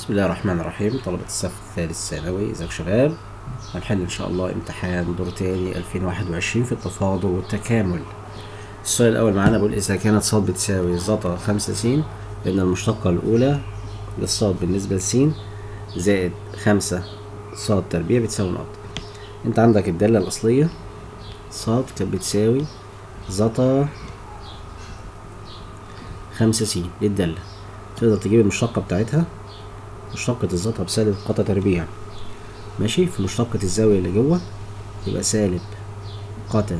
بسم الله الرحمن الرحيم طلبة الصف الثالث ثانوي ازيك شباب هنحل ان شاء الله امتحان دور تاني 2021 في التفاضل والتكامل السؤال الاول معانا بيقول اذا كانت ص بتساوي زتا خمسة س فان المشتقة الاولى للصاد بالنسبة لس زائد خمسة ص تربيع بتساوي نقط انت عندك الدالة الاصلية ص كانت بتساوي زتا خمسة س دي الدالة تقدر تجيب المشتقة بتاعتها مشتقة الزتا بسالب قطع تربيع ماشي في مشتقة الزاوية اللي جوه يبقى سالب قطع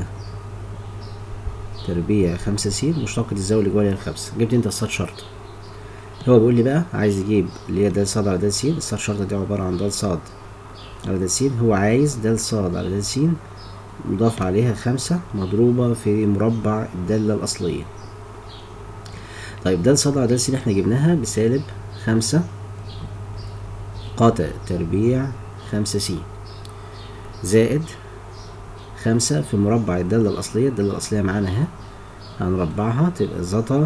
تربيع خمسة س مشتقة الزاوية اللي جوه اللي هي الخمسة جبت انت الصاد شرط هو بيقول لي بقى عايز يجيب اللي هي د ص على د س الصاد شرطة دي عبارة عن د ص على د س هو عايز د ص على د س مضاف عليها خمسة مضروبة في مربع الدالة الأصلية طيب د ص على د س احنا جبناها بسالب خمسة قاطع تربيع خمسة س زائد خمسة في مربع الدالة الأصلية الدالة الأصلية معانا اهي هنربعها تبقى زتا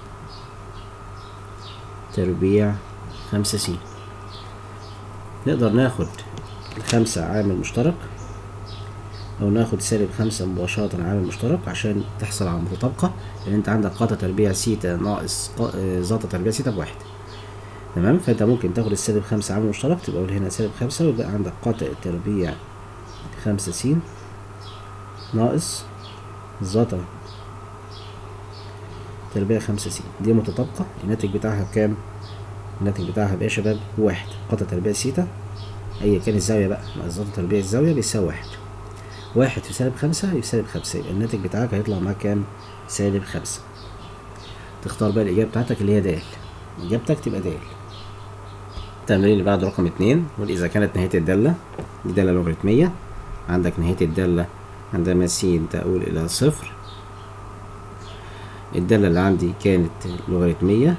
تربيع خمسة س نقدر ناخد الخمسة عامل مشترك أو ناخد سالب خمسة مباشرة عامل مشترك عشان تحصل على متطابقة لأن أنت عندك قاطع تربيع سيتا ناقص زتا تربيع سيتا بواحد تمام فانت ممكن تاخد السالب خمسة عامل مشترك تبقى قول هنا سالب خمسة ويبقى عندك قاطع تربيع خمسة س ناقص زتا تربيع خمسة س دي متطابقة الناتج بتاعها بكام؟ الناتج بتاعها بقى يا شباب واحد قاطع تربيع سيتا أيا كان الزاوية بقى ناقص زتا تربيع الزاوية بيساوي واحد واحد في سالب خمسة يبقى سالب خمسة يبقى الناتج بتاعك هيطلع معاك كام؟ سالب خمسة تختار بقى الإجابة بتاعتك اللي هي د إجابتك تبقى د التمرين اللي بعد رقم اتنين نقول إذا كانت نهاية الدالة دي دالة لوغاريتمية عندك نهاية الدالة عندما س تؤول إلى صفر الدالة اللي عندي كانت لوغاريتمية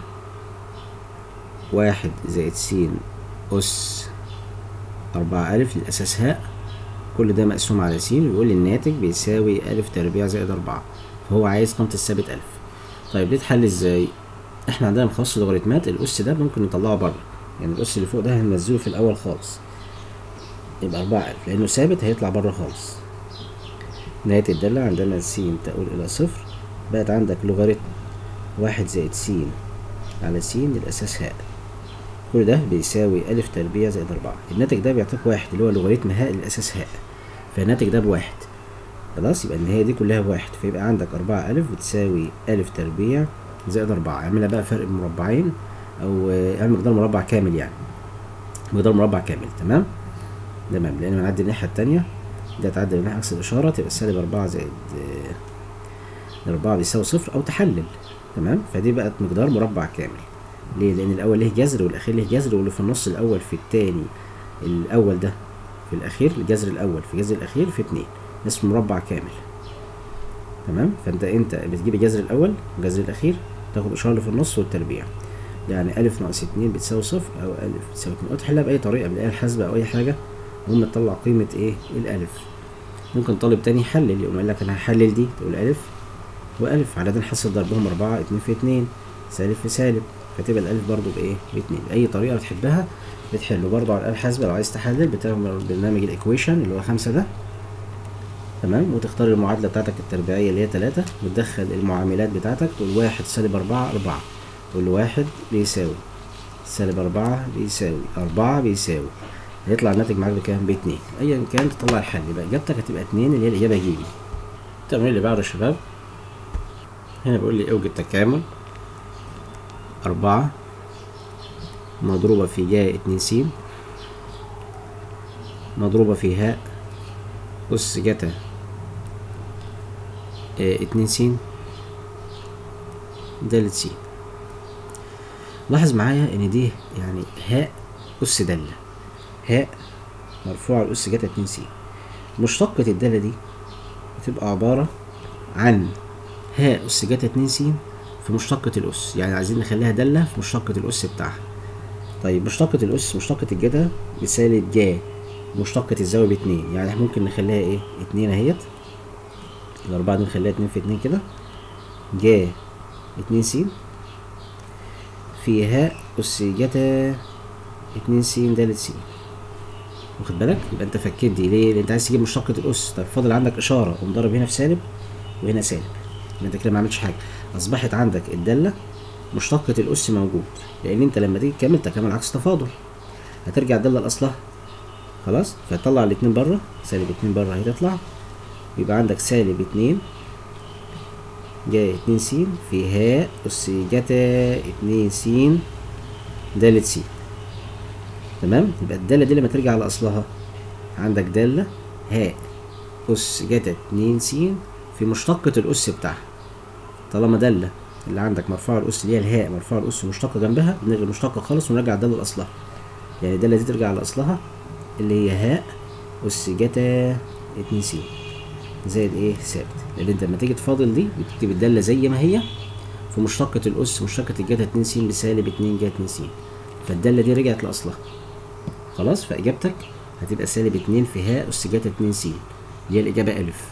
واحد زائد س أس أربعة ألف للأساس هاء كل ده مقسوم على س ويقول لي الناتج بيساوي ألف تربيع زائد أربعة فهو عايز قيمة الثابت ألف طيب دي تحل ازاي؟ احنا عندنا مخصص لوغاريتمات الأس ده ممكن نطلعه بره يعني الأس اللي فوق ده هننزله في الأول خالص يبقى أربعة ألف لأنه ثابت هيطلع بره خالص نهاية الدالة عندنا س تؤول إلى صفر بقت عندك لوغاريتم واحد زائد س على س للأساس هاء كل ده بيساوي ألف تربيع زائد أربعة الناتج ده بيعطيك واحد اللي هو لوغاريتم هاء للأساس هاء فالناتج ده بواحد خلاص يبقى النهاية دي كلها بواحد فيبقى عندك أربعة ألف بتساوي ألف تربيع زائد أربعة اعملها بقى فرق مربعين او اعمل مقدار مربع كامل يعني مقدار مربع كامل تمام تمام لان هنعدي الناحيه التانية دي هتعدي الناحيه عكس الاشاره تبقى سالب أربعة زائد أربعة بيساوي صفر او تحلل تمام فدي بقت مقدار مربع كامل ليه لان الاول له جذر والاخير له جذر واللي في النص الاول في التاني الاول ده في الاخير الجذر الاول في الجذر الاخير في اتنين اسمه مربع كامل تمام فانت انت بتجيب الجذر الاول والجذر الاخير تاخد الاشاره اللي في النص والتربيع يعني ألف ناقص اتنين بتساوي صفر أو ألف بتساوي اتنين أو تحلها بأي طريقة بالآلة الحاسبة أو أي حاجة المهم تطلع قيمة إيه الألف ممكن طالب تاني يحلل يقوم قايل لك أنا هحلل دي تقول ألف وألف عادة حاسب ضربهم أربعة اتنين في اتنين سالب في سالب فتبقى الألف برضو بإيه باتنين بأي طريقة بتحبها بتحله برضو على الآلة الحاسبة لو عايز تحلل بتعمل برنامج الإيكويشن اللي هو خمسة ده تمام وتختار المعادلة بتاعتك التربيعية اللي هي تلاتة وتدخل المعاملات بتاعتك تقول واحد سالب أربعة أربعة تقول واحد بيساوي سالب أربعة بيساوي أربعة بيساوي هيطلع الناتج معاك بكام؟ باتنين أيا كان تطلع الحل يبقى إجابتك هتبقى اتنين اللي هي الإجابة جيبي التمرين اللي بعده يا شباب هنا بيقول لي اوجد تكامل أربعة مضروبة في جا اتنين س مضروبة في هاء أس جتا اه اتنين س دالة س لاحظ معايا ان دي يعني هاء اس دالة هاء مرفوعة الأس جتا اتنين س مشتقة الدالة دي بتبقى عبارة عن هاء أس جتا اتنين س في مشتقة الأس يعني عايزين نخليها دالة في مشتقة الأس بتاعها طيب مشتقة الأس مشتقة الجتا بسالب جا مشتقة الزاوية باتنين يعني احنا ممكن نخليها ايه اتنين اهيت الأربعة دي نخليها اتنين في اتنين كده جا اتنين س فيها أس جتا اتنين س د س واخد بالك يبقى انت فكيت دي ليه لان انت عايز تجيب مشتقة الاس طب فاضل عندك اشارة ومضرب هنا في سالب وهنا سالب يبقى انت كده ما عملتش حاجة اصبحت عندك الدالة مشتقة الاس موجود لان انت لما تيجي تكمل تكمل عكس تفاضل هترجع الدالة لاصلها خلاص فتطلع الاتنين بره سالب اتنين بره اهي تطلع يبقى عندك سالب اتنين جاي اتنين س في هاء أس جتا اتنين س دالة س تمام يبقى الدالة دي لما ترجع لأصلها عندك دالة هاء أس جتا اتنين س في مشتقة الأس بتاعها طالما دالة اللي عندك مرفوع الأس اللي هي الهاء مرفوع الأس مشتقة جنبها بنلغي المشتقة خالص ونرجع الدالة لأصلها يعني الدالة دي ترجع لأصلها اللي هي هاء أس جتا اتنين س زائد ايه ثابت لان انت لما تيجي تفاضل دي بتكتب الداله زي ما هي في مشتقة الأس مشتقة الجتا 2 س بسالب 2 جا 2 س فالدالة دي رجعت لأصلها خلاص فإجابتك هتبقى سالب 2 في هاء أس جتا 2 س اللي هي الإجابة ألف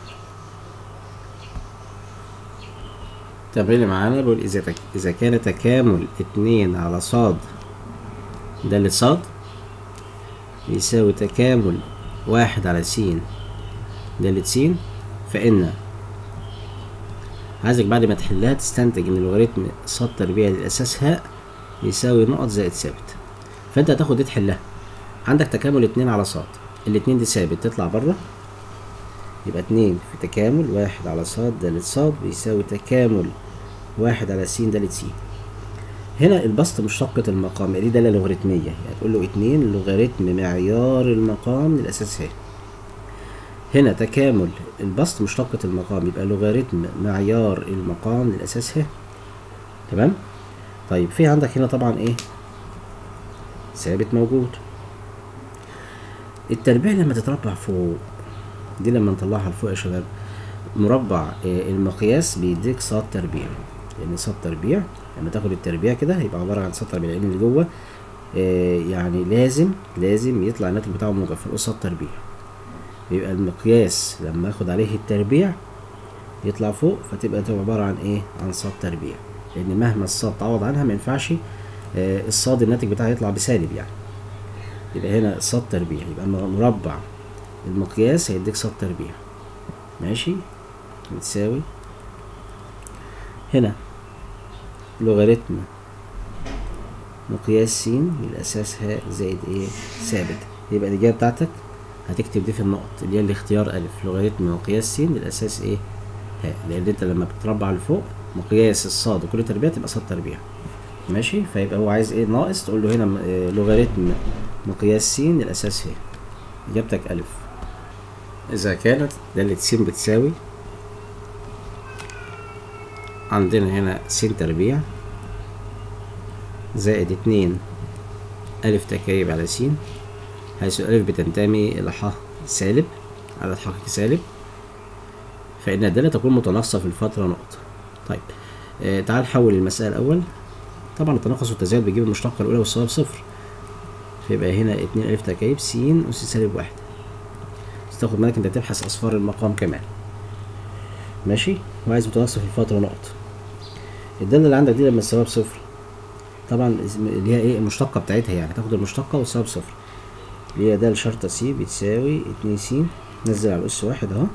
التمرين اللي معانا بيقول إذا تك... إذا كان تكامل 2 على صاد دالة صاد بيساوي تكامل واحد على س دالة س فإن عايزك بعد ما تحلها تستنتج إن لوغاريتم صاد تربيع للأساس هاء يساوي نقط زائد ثابت فأنت هتاخد دي تحلها عندك تكامل اتنين على صاد الاتنين دي ثابت تطلع بره يبقى اتنين في تكامل واحد على صاد دالة صاد بيساوي تكامل واحد على س دالة س هنا البسط مشتقة المقام دي دالة لوغاريتمية يعني تقول له اتنين لوغاريتم معيار المقام للأساس هاء هنا تكامل البسط مشتقة المقام يبقى لوغاريتم معيار المقام للأساس ه تمام طيب في عندك هنا طبعا ايه ثابت موجود التربيع لما تتربع فوق دي لما نطلعها لفوق يا شباب مربع إيه المقياس بيديك صاد تربيع لان صاد تربيع لما تاخد التربيع كده هيبقى عبارة عن صاد تربيع لان اللي جوه إيه يعني لازم لازم يطلع الناتج بتاعه موجب فنقول صاد تربيع بيبقى المقياس لما اخد عليه التربيع يطلع فوق فتبقى تبقى عبارة عن ايه عن صاد تربيع لان مهما الصاد تعوض عنها ما ينفعش آه الصاد الناتج بتاعها يطلع بسالب يعني يبقى هنا صاد تربيع يبقى مربع المقياس هيديك صاد تربيع ماشي بتساوي هنا لوغاريتم مقياس س للأساس ه زائد ايه ثابت يبقى الإجابة بتاعتك هتكتب دي في النقط اللي هي الاختيار ألف لوغاريتم مقياس س للأساس ايه هاء لأن انت لما بتربع لفوق مقياس الصاد وكل تربيع تبقى صاد تربيع ماشي فيبقى هو عايز ايه ناقص تقول له هنا إيه لوغاريتم مقياس س للأساس ه إجابتك ألف إذا كانت دالة س بتساوي عندنا هنا س تربيع زائد اتنين ألف تكايب على س حيث الألف بتنتمي إلى ح سالب عدد حقيقي سالب فإن الدالة تكون متناقصة في الفترة نقطة طيب آه تعال نحول المسألة الأول طبعا التناقص والتزايد بيجيب المشتقة الأولى والصواب صفر فيبقى هنا اتنين ألف تكايب س أس سالب واحد بس تاخد بالك أنت تبحث أصفار المقام كمان ماشي وعايز متناقصة في الفترة نقط الدالة اللي عندك دي لما تساويها بصفر طبعا اللي هي ايه المشتقة بتاعتها يعني تاخد المشتقة وتساوي بصفر اللي هي ده شرطة س بتساوي اتنين س نزل على الأس واحد اهو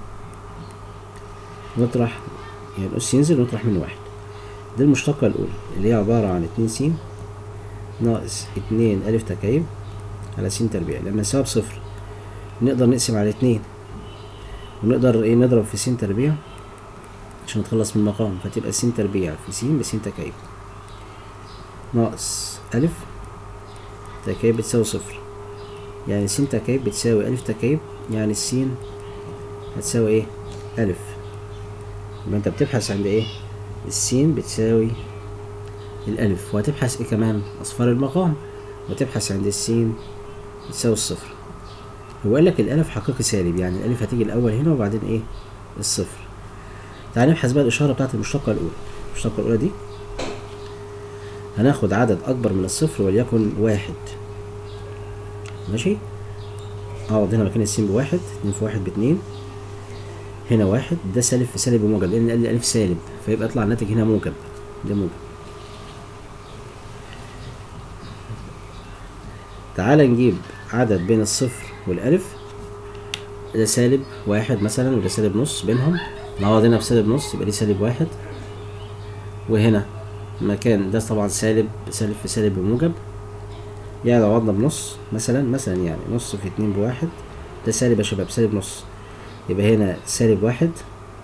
نطرح يعني الأس ينزل ونطرح منه واحد دي المشتقة الأولى اللي هي عبارة عن اتنين س ناقص اتنين ألف تكعيب على س تربيع لما نساويها بصفر نقدر نقسم على اتنين ونقدر ايه نضرب في س تربيع عشان نتخلص من المقام فتبقى س تربيع في س بس تكعيب ناقص ألف تكعيب بتساوي صفر يعني س تكعيب بتساوي ألف تكعيب يعني السين هتساوي ايه ألف يبقى انت بتبحث عند ايه السين بتساوي الألف وهتبحث ايه كمان أصفار المقام وتبحث عند السين بتساوي الصفر هو قال لك الألف حقيقي سالب يعني الألف هتيجي الأول هنا وبعدين ايه الصفر تعال نبحث بقى الإشارة بتاعت المشتقة الأولى المشتقة الأولى دي هناخد عدد أكبر من الصفر وليكن واحد ماشي أقعد هنا مكان السين بواحد اتنين في واحد باتنين هنا واحد ده سالب في سالب وموجب لأن الألف سالب فيبقى يطلع الناتج هنا موجب ده موجب تعال نجيب عدد بين الصفر والألف ده سالب واحد مثلا وده سالب نص بينهم نعوض هنا بسالب نص يبقى دي سالب واحد وهنا مكان ده طبعا سالب سالب في سالب بموجب يعني لو عوضنا بنص مثلا مثلا يعني نص في اتنين بواحد ده سالب يا شباب سالب نص يبقى هنا سالب واحد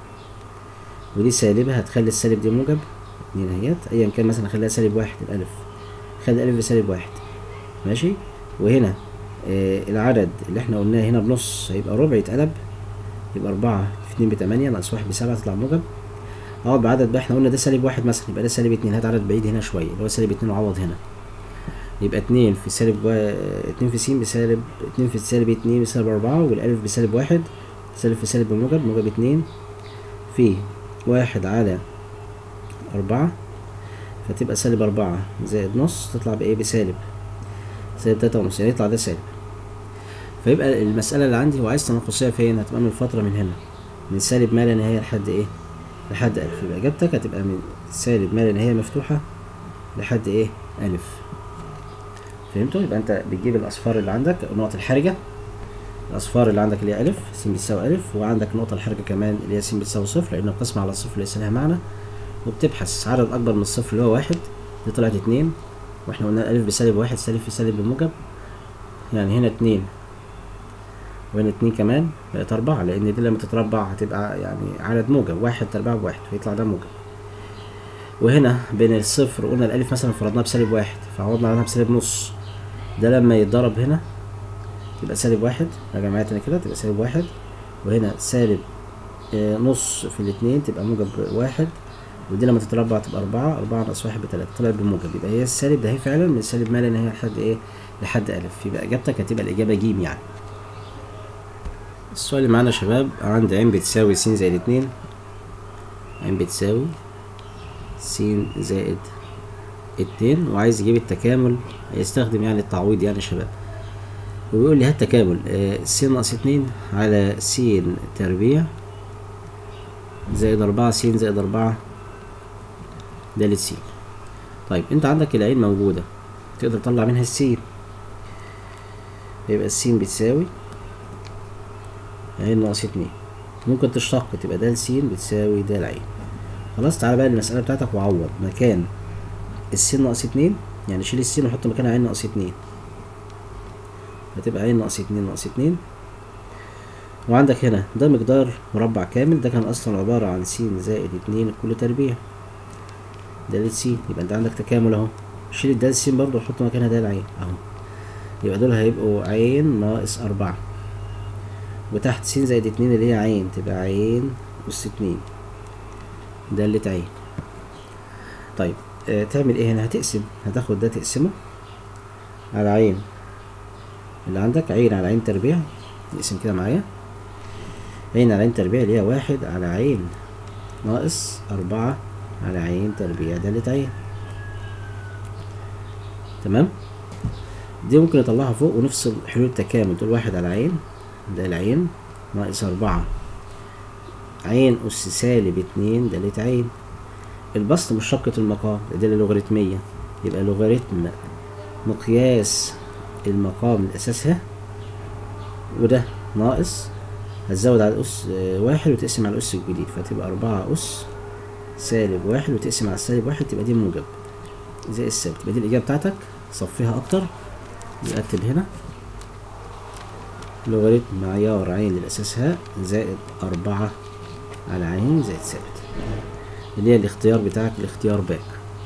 ودي سالبة هتخلي السالب دي موجب اتنين اهيت ايا كان مثلا خليها سالب واحد الالف خلي الالف بسالب واحد ماشي وهنا آه العدد اللي احنا قلناه هنا بنص هيبقى ربع يتقلب يبقى أربعة في اتنين بتمانية ناقص واحد بسبعة تطلع موجب اقعد بعدد بقى احنا قلنا ده سالب واحد مثلا يبقى ده سالب اتنين هات عدد بعيد هنا شوية اللي هو سالب اتنين وعوض هنا يبقى اتنين في سالب و... اتنين في س بسالب اتنين في سالب اتنين بسالب أربعة والألف بسالب واحد سالب في سالب بموجب موجب اتنين في واحد على أربعة فتبقى سالب أربعة زائد نص تطلع بإيه بسالب سالب تلاتة ونص يعني يطلع ده سالب فيبقى المسألة اللي عندي هو عايز تناقصية فين هتبقى من الفترة من هنا من سالب ما لا نهاية لحد إيه لحد ألف يبقى إجابتك هتبقى من سالب ما لا نهاية مفتوحة لحد إيه ألف فهمتوا يبقى أنت بتجيب الأصفار اللي عندك النقط الحرجة الأصفار اللي عندك اللي هي ألف س بتساوي ألف وعندك النقطة الحرجة كمان اللي هي س بتساوي صفر لأن القسمة على الصفر ليس لها معنى وبتبحث عدد أكبر من الصفر اللي هو واحد دي طلعت اتنين واحنا قلنا الألف بسالب واحد سالب في سالب بموجب يعني هنا اتنين وهنا اتنين كمان بقت أربعة لأن دي لما تتربع هتبقى يعني عدد موجب واحد تربيع بواحد فيطلع ده موجب وهنا بين الصفر قلنا الألف مثلا فرضناها بسالب واحد فعوضنا عنها بسالب نص ده لما يتضرب هنا يبقى سالب واحد راجع معايا تاني كده تبقى سالب واحد وهنا سالب آه نص في الاتنين تبقى موجب واحد ودي لما تتربع تبقى أربعة أربعة ناقص واحد بتلاتة طلعت بموجب يبقى هي السالب ده هي فعلا من سالب ما لا نهاية لحد إيه لحد ألف يبقى إجابتك هتبقى الإجابة جيم يعني السؤال اللي معانا يا شباب عند عين بتساوي س زائد اتنين عين بتساوي س زائد اتنين وعايز يجيب التكامل هيستخدم يعني التعويض يعني يا شباب وبيقول لي هات تكامل آه س ناقص اتنين على س تربيع زائد أربعة س زائد أربعة دالة س طيب انت عندك العين موجودة تقدر تطلع منها السين يبقى السين بتساوي عين ناقص اتنين ممكن تشتق تبقى د س بتساوي د عين خلاص تعالى بقى المسألة بتاعتك وعوض مكان السين ناقص اتنين يعني شيل السين وحط مكانها عين ناقص اتنين هتبقى عين ناقص اتنين ناقص اتنين وعندك هنا ده مقدار مربع كامل ده كان اصلا عبارة عن س زائد اتنين كل تربيع د س يبقى انت عندك تكامل اهو شيل الد س برضه وحط مكانها د عين اهو يبقى دول هيبقوا عين ناقص أربعة وتحت س زائد اتنين اللي هي عين تبقى عين أس اتنين دالة عين طيب آه تعمل ايه هنا هتقسم هتاخد ده تقسمه على عين اللي عندك عين على عين تربيع نقسم كده معايا عين على عين تربيع اللي هي واحد على عين ناقص أربعة على عين تربيع دالة عين تمام دي ممكن نطلعها فوق ونفصل حلول التكامل تقول واحد على عين ده العين ناقص أربعة عين أس سالب اتنين دالة عين البسط مشتقة المقام ده لوغاريتمية يبقى لوغاريتم مقياس المقام الأساس ها وده ناقص هتزود على الأس واحد وتقسم على الأس الجديد فتبقى أربعة أس سالب واحد وتقسم على السالب واحد تبقى دي موجب زي الثابت يبقى دي الإجابة بتاعتك صفيها أكتر نكتب هنا لوغاريتم معيار عين الأساس ها زائد أربعة على عين زائد ثابت اللي هي الاختيار بتاعك الاختيار باك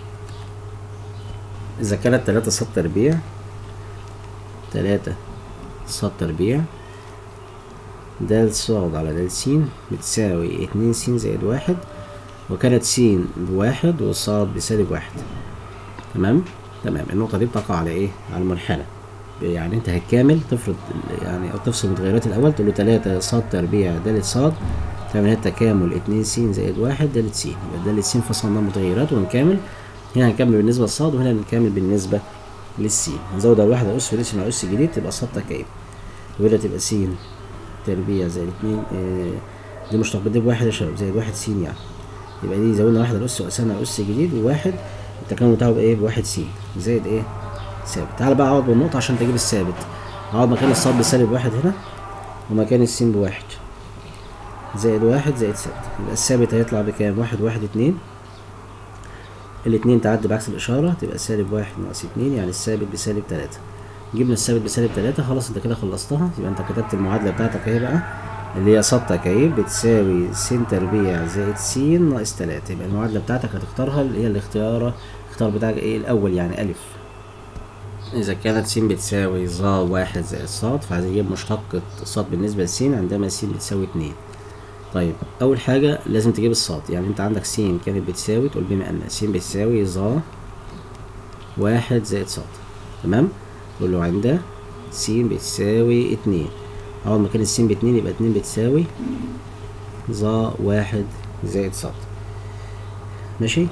إذا كانت تلاتة صاد تربيع تلاتة صاد تربيع د صاد على د س بتساوي اتنين س زائد واحد وكانت س بواحد وصاد بسالب واحد تمام تمام النقطة دي بتقع على ايه على المنحنى يعني انت هتكامل تفرض يعني او تفصل المتغيرات الاول تقول له تلاتة صاد تربيع د صاد تعمل هنا التكامل اتنين س زائد واحد د س يبقى د س فصلنا متغيرات ونكامل هنا هنكمل بالنسبة للصاد وهنا هنكمل بالنسبة للسين هنزود على الواحدة أس ونقسم على أس جديد تبقى صاد تكعيب وهنا تبقى س تربيع زائد اتنين اه دي مشتقة دي بواحد يا شباب زائد واحد س يعني يبقى دي زودنا واحد على أس وقسمنا على أس جديد وواحد التكامل بتاعه بقى ايه بواحد س زائد ايه ثابت تعال بقى اقعد بالنقطة عشان تجيب الثابت اقعد مكان الصاد بسالب واحد هنا ومكان السين بواحد زائد واحد زائد ثابت يبقى الثابت هيطلع بكام واحد واحد اتنين الاتنين تعدي بعكس الإشارة تبقى سالب واحد ناقص اتنين يعني الثابت بسالب تلاتة جبنا الثابت بسالب تلاتة خلاص انت كده خلصتها يبقى انت كتبت المعادلة بتاعتك اهي بقى اللي هي صاد تكعيب بتساوي س تربيع زائد س ناقص تلاتة يبقى المعادلة بتاعتك هتختارها اللي هي الاختيار الاختيار بتاعك ايه الأول يعني ألف إذا كانت س بتساوي ظ واحد زائد صاد فهتجيب مشتقة صاد بالنسبة لس عندما س بتساوي اتنين طيب أول حاجة لازم تجيب الصاد يعني أنت عندك س كانت بتساوي تقول بما أن س بتساوي ظ واحد زائد صاد تمام تقول له عند س بتساوي اتنين أول ما كان الس باتنين يبقى اتنين بتساوي ظ واحد زائد صاد ماشي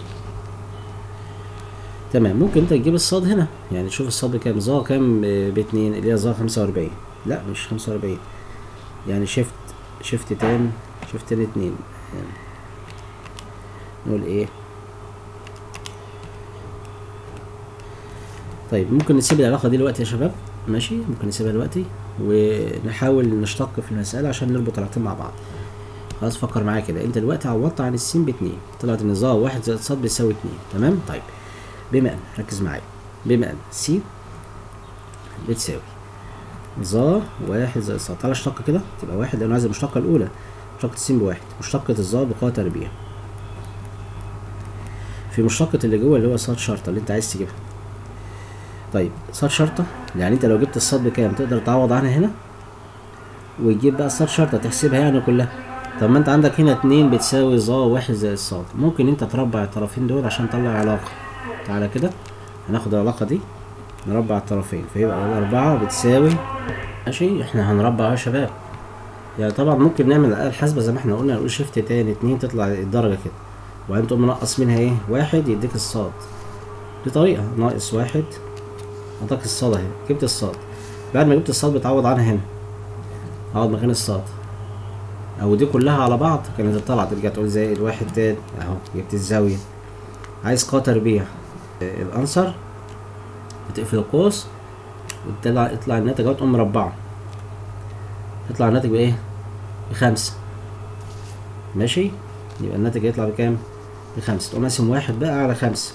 تمام ممكن انت تجيب الصاد هنا يعني تشوف الصاد بكام ظا كام ب- باتنين اللي هي ظا خمسة وأربعين لا مش خمسة وأربعين يعني شيفت شيفت تان شيفت تان اتنين يعني نقول ايه طيب ممكن نسيب العلاقة دي دلوقتي يا شباب ماشي ممكن نسيبها دلوقتي ونحاول نشتق في المسألة عشان نربط العلاقتين مع بعض خلاص فكر معايا كده انت دلوقتي عوضت عن السين باتنين طلعت ان ظا واحد زائد صاد بيساوي اتنين تمام طيب بما ان ركز معايا بما ان س بتساوي ظا واحد زائد صاد تعالى اشتق كده تبقى واحد لانه عايز المشتقة الأولى مشتقة الس بواحد مشتقة الظا بقوة تربيع في مشتقة اللي جوه اللي هو صاد شرطة اللي انت عايز تجيبها طيب صاد شرطة يعني انت لو جبت الصاد بكام تقدر تعوض عنها هنا وتجيب بقى الصاد شرطة تحسبها يعني كلها طب ما انت عندك هنا اتنين بتساوي ظا واحد زائد صاد ممكن انت تربع الطرفين دول عشان تطلع علاقة تعالى كده هناخد العلاقة دي نربع الطرفين فيبقى الأربعة بتساوي ماشي احنا هنربع اهو يا شباب يعني طبعا ممكن نعمل الآلة الحاسبة زي ما احنا قلنا نقول شيفت تاني اتنين تطلع الدرجة كده وبعدين تقوم منقص منها ايه واحد يديك الصاد دي طريقة ناقص واحد عطاك الصاد اهي جبت الصاد بعد ما جبت الصاد بتعوض عنها هنا اقعد مكان الصاد او دي كلها على بعض كانت تطلع ترجع تقول زائد واحد تاني اهو جبت الزاوية عايز قا تربيع آه، الانصر بتقفل القوس وتطلع يطلع الناتج اهو تقوم مربعه يطلع الناتج بايه بخمسة ماشي يبقى الناتج هيطلع بكام بخمسة تقوم قاسم واحد بقى على خمسة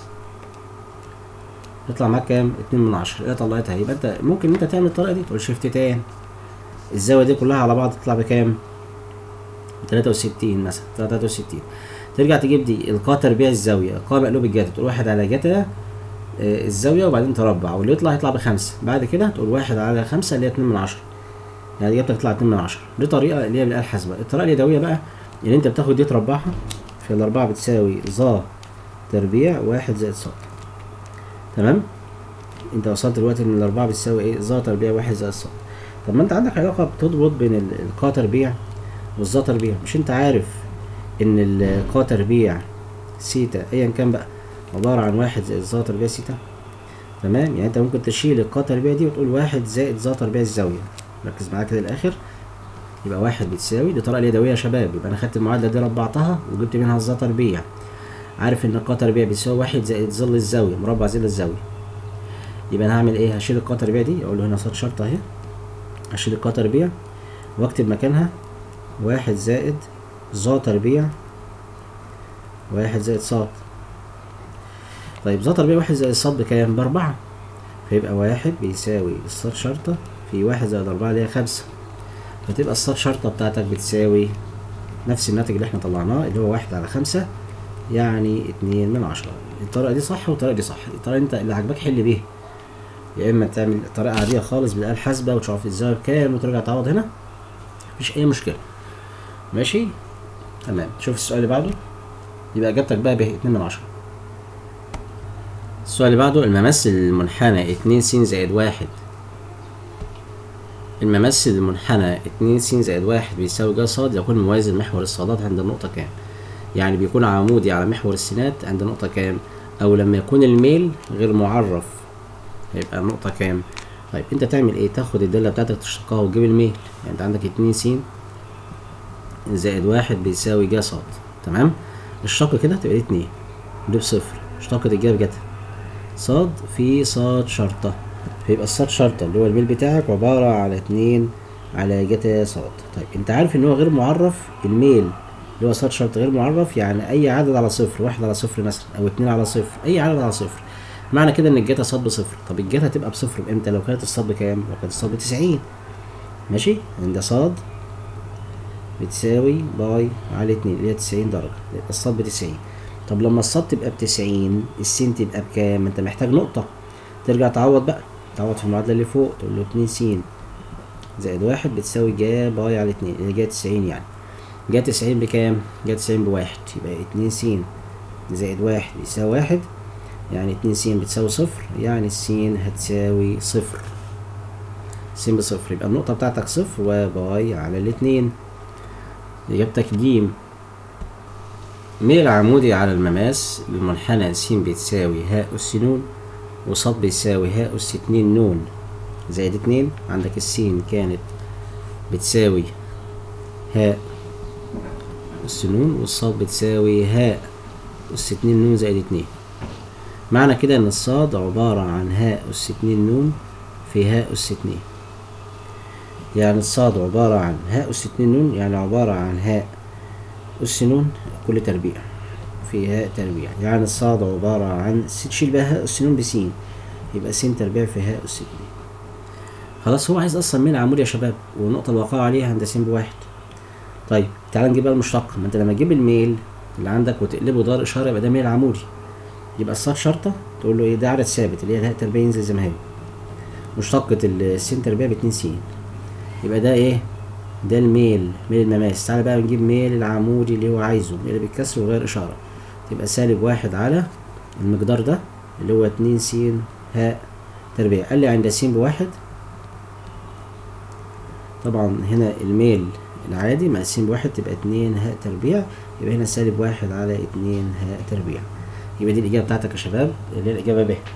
يطلع معاك كام اتنين من عشرة ايه طلعتها يبقى انت ممكن انت تعمل الطريقة دي تقول شيفت تاني الزاوية دي كلها على بعض تطلع بكام تلاتة وستين مثلا تلاتة وستين ترجع تجيب دي القاء تربيع الزاوية القاء مقلوب الجتا تقول واحد على جتا آه، الزاوية وبعدين تربع واللي يطلع يطلع بخمسة بعد كده تقول واحد على خمسة اللي هي اتنين من عشرة يعني اجابتك تطلع اتنين من عشرة دي طريقة اللي هي بالآلة الحاسبة الطريقة اليدوية بقى اللي انت بتاخد دي تربعها في الأربعة بتساوي ظا تربيع واحد زائد صاد تمام انت وصلت دلوقتي ان الأربعة بتساوي ايه ظا تربيع واحد زائد صاد طب ما انت عندك علاقة بتضبط بين ال- القا تربيع والظا تربيع مش انت عارف ان القا تربيع سيتا ايا كان بقى عبارة عن واحد زائد ظا تربيع سيتا تمام يعني انت ممكن تشيل القا تربيع دي وتقول واحد زائد ظا تربيع الزاوية ركز معايا كده الاخر يبقى واحد بتساوي دي طريقة اليدوية يا شباب يبقى انا خدت المعادلة دي ربعتها وجبت منها الظا تربيع عارف ان القا تربيع بيساوي واحد زائد ظل الزاوية مربع ظل الزاوية يبقى انا هعمل ايه هشيل القا تربيع دي اقول له هنا صاد شرطة اهي هشيل القا تربيع واكتب مكانها واحد زائد ظا تربيع واحد زائد صاد طيب ظا تربيع واحد زائد صاد بكام بأربعة فيبقى واحد بيساوي الصاد شرطة في واحد زائد أربعة اللي هي خمسة فتبقى الصاد شرطة بتاعتك بتساوي نفس الناتج اللي احنا طلعناه اللي هو واحد على خمسة يعني اتنين من عشرة الطريقة دي صح والطريقة دي صح الطريقة انت اللي عاجباك حل بيها يا اما تعمل طريقة عادية خالص بالآلة الحاسبة وتشوف الزاوية بكام وترجع تعوض هنا مفيش أي مشكلة ماشي تمام شوف السؤال اللي بعده يبقى إجابتك بقى به اتنين من عشرة السؤال اللي بعده الممثل المنحنى اتنين س زائد واحد الممثل المنحنى اتنين س زائد واحد بيساوي ج ص يكون موازي لمحور الصادات عند النقطة كام؟ يعني بيكون عمودي على محور السينات عند نقطة كام؟ أو لما يكون الميل غير معرف هيبقى النقطة كام؟ طيب أنت تعمل إيه؟ تاخد الدالة بتاعتك تشتقها وتجيب الميل يعني أنت عندك اتنين س زائد واحد بيساوي ج ص تمام؟ الشق كده تبقى دي اتنين دي بصفر اشتقت الجا بجتا صاد في صاد شرطة فيبقى الصاد شرطة اللي هو الميل بتاعك عبارة على اتنين على جتا صاد طيب انت عارف ان هو غير معرف الميل اللي هو صاد شرط غير معرف يعني اي عدد على صفر واحد على صفر مثلا او اتنين على صفر اي عدد على صفر معنى كده ان الجتا صاد بصفر طب الجتا هتبقى بصفر امتى لو كانت الصاد بكام لو كانت الصاد بتسعين ماشي عند صاد بتساوي باي على اتنين اللي هي تسعين درجة يبقى الصاد بتسعين طب لما الصاد تبقى بتسعين السين تبقى بكام ما انت محتاج نقطة ترجع تعوض بقى تعوض في المعادلة اللي فوق تقول له اتنين س زائد واحد بتساوي جا باي على اتنين اللي جا تسعين يعني جا تسعين بكام؟ جا تسعين بواحد يبقى اتنين س زائد واحد بيساوي واحد يعني اتنين س بتساوي صفر يعني السين هتساوي صفر س بصفر يبقى النقطة بتاعتك صفر وباي على الاتنين إجابتك جيم ميل عمودي على المماس للمنحنى س بتساوي هاء أس ن وص بيساوي هاء أس اتنين نون زائد اتنين عندك السين كانت بتساوي هاء أس ن والصاد بتساوي هاء أس اتنين نون زائد اتنين معنى كده إن الصاد عبارة عن هاء أس اتنين نون في هاء أس اتنين يعني الصاد عبارة عن هاء أس اتنين نون يعني عبارة عن هاء أس نون كل تربيع في هاء تربيع يعني الصاد عبارة عن تشيل بقى هاء أس نون بسين يبقى س تربيع في هاء أس اتنين خلاص هو عايز أصلا ميل عمودي يا شباب والنقطة الواقعة عليها عند س بواحد طيب تعال نجيب بقى المشتق ما انت لما تجيب الميل اللي عندك وتقلبه دار إشارة يبقى ده ميل عمودي يبقى الصاد شرطة تقول له ايه ده عدد ثابت اللي هي الهاء تربيع ينزل زي ما هي مشتقة السين تربيع باتنين س يبقى ده ايه ده الميل ميل المماس تعالى بقى نجيب ميل العمودي اللي هو عايزه ميل بالكسر وغير إشارة تبقى سالب واحد على المقدار ده اللي هو اتنين س هاء تربيع قال لي عند س بواحد طبعا هنا الميل العادي مقسم بواحد تبقى اتنين هاء تربيع يبقى هنا سالب واحد على اتنين هاء تربيع يبقى دي الإجابة بتاعتك يا شباب اللي هي الإجابة ب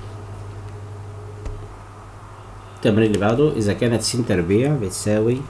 التمرين اللي بعده إذا كانت س تربيع بتساوي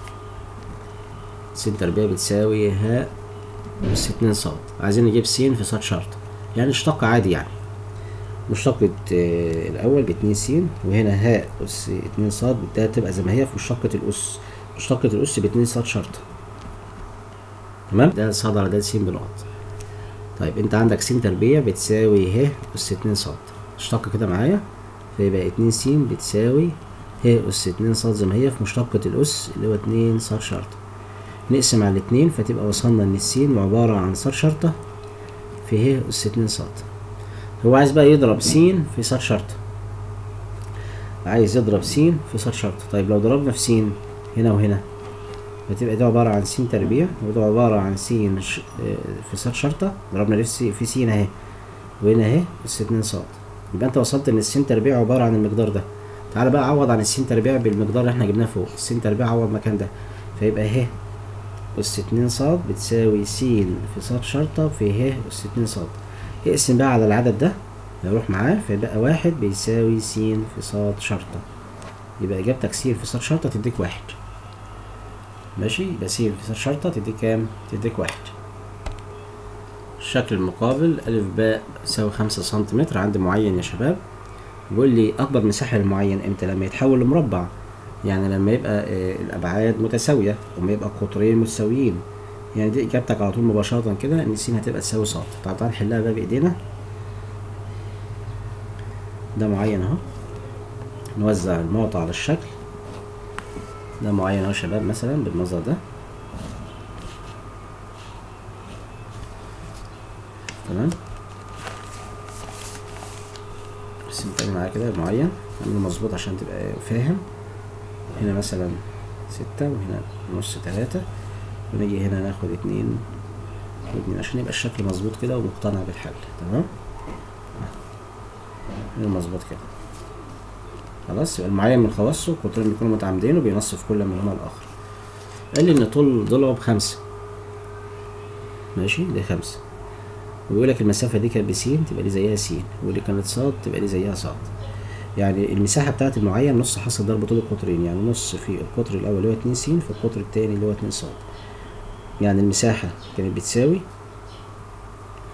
س تربيع بتساوي هاء أس اتنين صاد عايزين نجيب س في صاد شرط يعني اشتق عادي يعني مشتقة آه، الأول باتنين س وهنا هاء أس اتنين صاد ده تبقى زي ما هي في مشتقة الأس مشتقة الأس باتنين صاد شرط تمام ده صاد على ده س بنقط طيب أنت عندك س تربيع بتساوي ه أس اتنين صاد اشتق كده معايا فيبقى اتنين س بتساوي ه أس اتنين صاد زي ما هي في مشتقة الأس اللي هو اتنين صاد شرط نقسم على الاتنين فتبقى وصلنا إن السين عبارة عن صاد شرطة في ه أس اتنين صاد هو عايز بقى يضرب س في صاد شرطة عايز يضرب س في صاد شرطة طيب لو ضربنا في س هنا وهنا فتبقى ده عبارة عن س تربيع وده عبارة عن س ش... آه، في صاد شرطة ضربنا في س في س اهي وهنا اهي اس اتنين صاد يبقى انت وصلت ان الس تربيع عبارة عن المقدار ده تعالى بقى عوض عن الس تربيع بالمقدار اللي احنا جبناه فوق الس تربيع عوض مكان ده فيبقى اهي أس اتنين صاد بتساوي س في صاد شرطة في ه أس اتنين صاد اقسم بقى على العدد ده يروح معاه فيبقى واحد بيساوي س في صاد شرطة يبقى إجابتك س في صاد شرطة تديك واحد ماشي يبقى س في صاد شرطة تديك كام؟ تديك واحد الشكل المقابل ألف باء يساوي خمسة سنتيمتر عند معين يا شباب بيقول لي أكبر مساحة للمعين إمتى لما يتحول لمربع يعني لما يبقى آه، الأبعاد متساوية وما يبقى قطرين متساويين يعني دي إجابتك على طول مباشرة كده إن س هتبقى تساوي ص طب تعالى نحلها بقى بإيدينا ده معين أهو نوزع المعطى على الشكل ده معين أهو يا شباب مثلا بالمنظر ده تمام بس نتكلم معايا كده معين نعمله مظبوط عشان تبقى فاهم هنا مثلا ستة وهنا نص تلاتة ونيجي هنا ناخد اتنين واتنين عشان يبقى الشكل مظبوط كده ومقتنع بالحل تمام هنا مظبوط كده خلاص يبقى المعين من خواصه قطرين بيكونوا متعامدين وبينصف كل منهما الآخر قال لي إن طول ضلعه بخمسة ماشي دي خمسة ويقول لك المسافة دي كانت بسين تبقى دي زيها س واللي كانت صاد تبقى دي زيها صاد يعني المساحة بتاعة المعين نص حاصل ضرب طول القطرين يعني نص في القطر الأول اللي هو اتنين س في القطر التاني اللي هو اتنين صاد يعني المساحة كانت بتساوي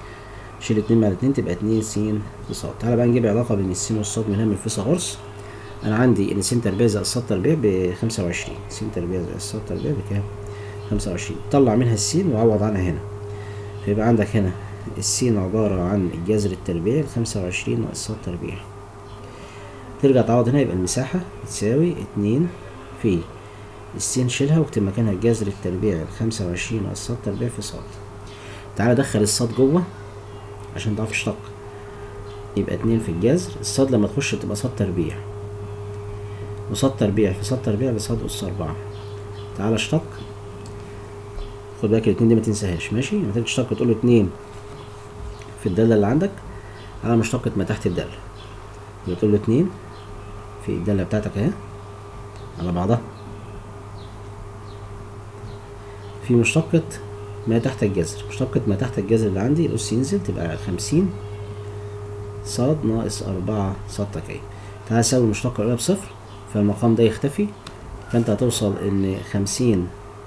شيل اتنين مع اتنين تبقى اتنين س في صاد تعالى بقى نجيب علاقة بين السين والصاد من هنا من فيثاغورس انا عندي ان س تربيع زائد ص تربيع بخمسة وعشرين س تربيع زائد ص تربيع بكام خمسة وعشرين طلع منها السين وعوض عنها هنا فيبقى عندك هنا السين عبارة عن الجذر التربيعي لخمسة وعشرين ناقص ص تربيع ترجع تعوض هنا يبقى المساحة بتساوي اتنين في السين شيلها واكتب مكانها الجذر التربيعي لخمسة وعشرين ناقص ص تربيع في ص تعالى دخل الصاد جوه عشان تعرف تشتق يبقى اتنين في الجذر الصاد لما تخش تبقى صاد تربيع وصاد تربيع في صاد تربيع بصاد أس أربعة تعالى اشتق خد بالك الاتنين دي ما تنساهاش ماشي لما تيجي تشتق تقول له اتنين في الدالة اللي عندك على مشتقة ما تحت الدالة يبقى تقول له اتنين في الدالة بتاعتك اهي على بعضها في مشتقة ما تحت الجذر مشتقة ما تحت الجذر اللي عندي الأس ينزل تبقى خمسين صاد ناقص أربعة صاد تكعيب تعالى ساوي المشتقة الأولى بصفر فالمقام ده يختفي فأنت هتوصل إن خمسين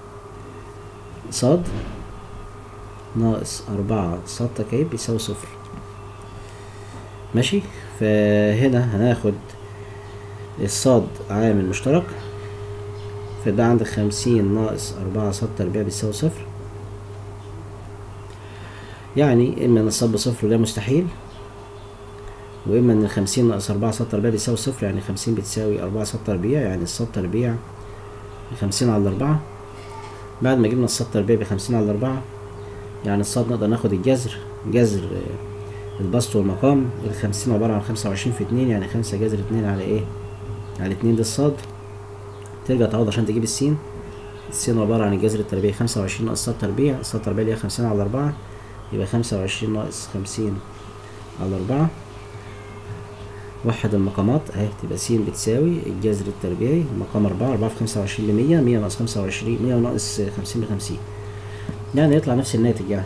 صاد ناقص أربعة صاد تكعيب بيساوي صفر ماشي فهنا هناخد الصاد عامل مشترك فده عندك خمسين ناقص أربعة صاد تربيع بيساوي صفر يعني إما إن الصاد بصفر وده مستحيل وإما إن الخمسين ناقص أربعة صاد تربيع بيساوي صفر يعني خمسين بتساوي أربعة صاد تربيع يعني الصاد تربيع خمسين على أربعة بعد ما جبنا الصاد تربيع بخمسين على أربعة يعني الصاد نقدر ناخد الجذر جذر البسط والمقام الخمسين عبارة عن خمسة وعشرين في اتنين يعني خمسة جذر اتنين على ايه على اتنين ده الصاد ترجع تعوض عشان تجيب السين السين عبارة عن الجذر التربيعي خمسة وعشرين ناقص صاد تربيع الصاد تربيع اللي هي خمسين على أربعة يبقى خمسة وعشرين ناقص خمسين على أربعة وحد المقامات اهي تبقى س بتساوي الجذر التربيعي مقام أربعة أربعة في خمسة وعشرين بمية مية ناقص خمسة وعشرين مية ناقص خمسين بخمسين يعني يطلع نفس الناتج يعني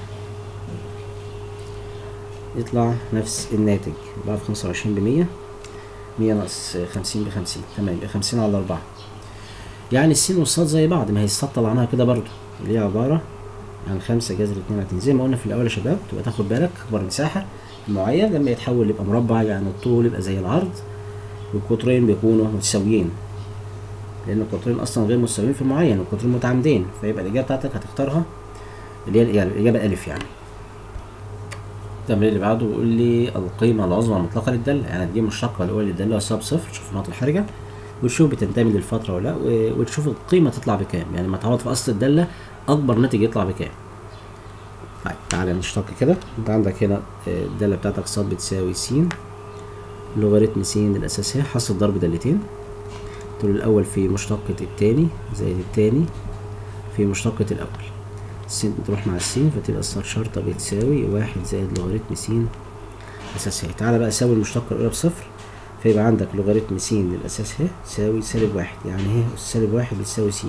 يطلع نفس الناتج أربعة في خمسة وعشرين بمية مية ناقص خمسين بخمسين تمام يبقى خمسين على أربعة يعني السين والصاد زي بعض ما هي الصاد طلعناها كده برضو اللي هي عبارة عن خمسة جذر اتنين على اتنين زي ما قلنا في الأول يا شباب تبقى تاخد بالك أكبر مساحة معين لما يتحول يبقى مربع يعني الطول يبقى زي العرض والقطرين بيكونوا متساويين لأن القطرين أصلا غير متساويين في المعين والقطرين متعامدين فيبقى الإجابة بتاعتك هتختارها اللي هي يعني الإجابة ألف يعني التمرين اللي بعده بيقول لي القيمة العظمى المطلقة للدالة يعني تجيب المشتقة الأولى للدالة وسبب صفر تشوف النقط الحرجة وتشوف بتنتمي للفترة ولا لا وتشوف القيمة تطلع بكام يعني ما تعوض في أصل الدالة أكبر ناتج يطلع بكام طيب تعالى نشتق كده انت عندك هنا الدالة بتاعتك ص بتساوي س لوغاريتم س الأساس هي حاصل ضرب دالتين تقول الأول في مشتقة التاني زائد التاني في مشتقة الأول س تروح مع السين فتبقى الصاد شرطة بتساوي واحد زائد لوغاريتم س أساس هي تعالى بقى ساوي المشتقة الأولى بصفر فيبقى عندك لوغاريتم س للأساس هي تساوي سالب واحد يعني هي أس سالب واحد بتساوي س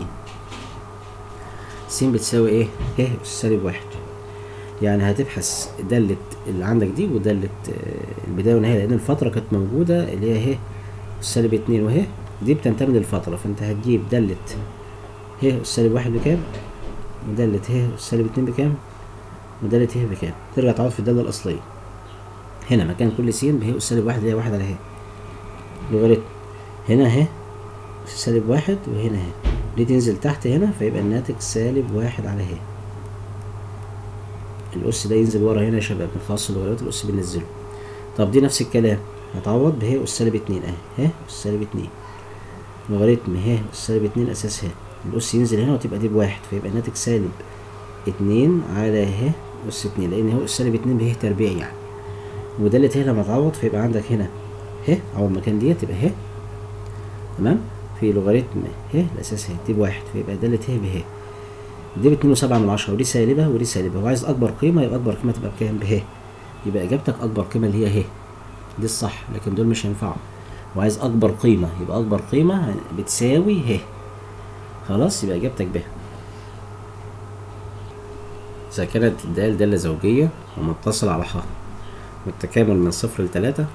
س بتساوي ايه؟ ه أس سالب واحد يعني هتبحث دالة اللي عندك دي ودالة البداية والنهاية لأن الفترة كانت موجودة اللي هي ه سالب اتنين وه دي بتنتمي للفترة فأنت هتجيب دالة ه سالب واحد بكام ودالة ه سالب اتنين بكام ودالة ه بكام ترجع تعوض في الدالة الأصلية هنا مكان كل س به سالب واحد اللي هي واحد على ه لوغاريتم هنا ه سالب واحد وهنا ه دي تنزل تحت هنا فيبقى الناتج سالب واحد على ه الأس ده ينزل ورا هنا يا شباب من خاص اللوغاريتم الأس بننزله طب دي نفس الكلام هتعوض به أس سالب اتنين أهي ه أس سالب اتنين لوغاريتم ه أس سالب اتنين أساس ه الأس ينزل هنا وتبقى دي بواحد فيبقى الناتج سالب اتنين على ه أس اتنين لأن هو أس سالب اتنين به تربيع يعني ودالة ه لما تعوض فيبقى عندك هنا ه أو المكان ديت تبقى ه تمام في لوغاريتم ه الأساس ه دي بواحد فيبقى دالة ه به دي باتنين وسبعة من عشرة ودي سالبة ودي سالبة وعايز أكبر قيمة يبقى أكبر قيمة تبقى بكام به يبقى إجابتك أكبر قيمة اللي هي ه دي الصح لكن دول مش هينفعوا وعايز أكبر قيمة يبقى أكبر قيمة بتساوي ه خلاص يبقى إجابتك ب إذا كانت الدال دالة زوجية ومتصلة على ح والتكامل من صفر لتلاتة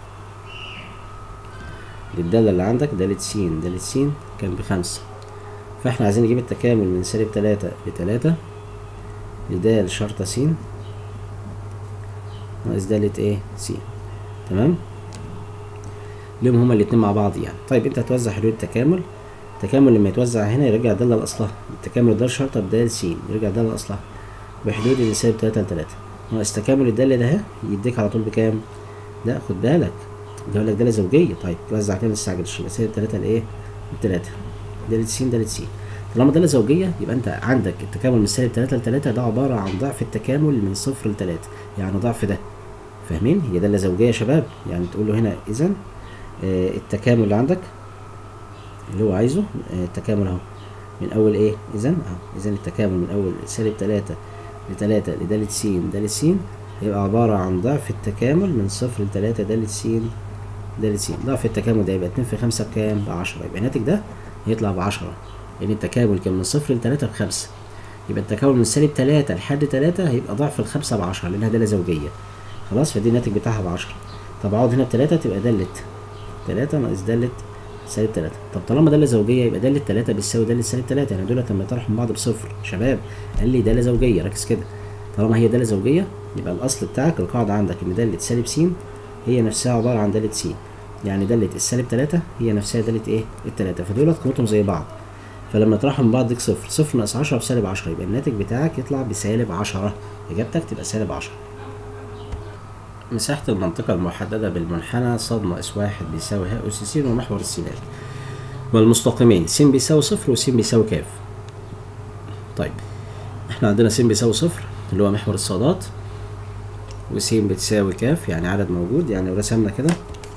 للدالة اللي عندك دالة س دالة س كان بخمسة فاحنا عايزين نجيب التكامل من سالب تلاتة لتلاتة لدال شرطة س ناقص دالة ايه س تمام ليهم هما الاتنين مع بعض يعني طيب انت هتوزع حدود التكامل التكامل لما يتوزع هنا يرجع دالة لأصلها التكامل ده شرطة بدال س يرجع دالة لأصلها بحدود اللي سالب تلاتة لتلاتة ناقص تكامل الدالة ده اهي يديك على طول بكام؟ لا خد بالك ده لك دالة زوجية طيب توزع كده متستعجلش يبقى سالب تلاتة لإيه؟ لتلاتة دالة س دالة س طالما دالة زوجية يبقى أنت عندك التكامل من سالب تلاتة لتلاتة ده عبارة عن ضعف التكامل من صفر لتلاتة يعني ضعف ده فاهمين؟ هي دالة زوجية يا شباب يعني تقول له هنا إذا آه التكامل اللي عندك اللي هو عايزه آه التكامل أهو من أول إيه؟ إذا أهو إذا التكامل من أول سالب تلاتة لتلاتة لدالة س دالة س هيبقى عبارة عن ضعف التكامل من صفر لتلاتة دالة س دالة س ضعف التكامل ده يبقى اتنين في خمسة بكام؟ بعشرة يبقى الناتج ده هيطلع بعشرة لأن التكامل كان من صفر لتلاتة بخمسة يبقى التكامل من سالب تلاتة لحد تلاتة هيبقى ضعف الخمسة بعشرة لأنها دالة زوجية خلاص فدي الناتج بتاعها بعشرة طب أقعد هنا بتلاتة تبقى دالة تلاتة ناقص دالة سالب تلاتة طب طالما دالة زوجية يبقى دالة تلاتة بتساوي دالة سالب تلاتة يعني دولت لما يطرحوا من بعض بصفر شباب قال لي دالة زوجية ركز كده طالما هي دالة زوجية يبقى الأصل بتاعك القاعدة عندك إن دالة سالب س هي نفسها عبارة عن دالة س يعني دالة السالب تلاتة هي نفسها دالة إيه؟ التلاتة فدولت قيمتهم زي بعض فلما يطرحوا من بعض ديك صفر صفر ناقص عشرة بسالب عشرة يبقى الناتج بتاعك يطلع بسالب عشرة إجابتك تبقى سالب عشرة مساحة المنطقة المحددة بالمنحنى ص ناقص واحد بيساوي ه أس س ومحور السينات والمستقيمين س بيساوي صفر وس بيساوي كاف طيب احنا عندنا س بيساوي صفر اللي هو محور الصادات وس بتساوي كاف يعني عدد موجود يعني لو رسمنا كده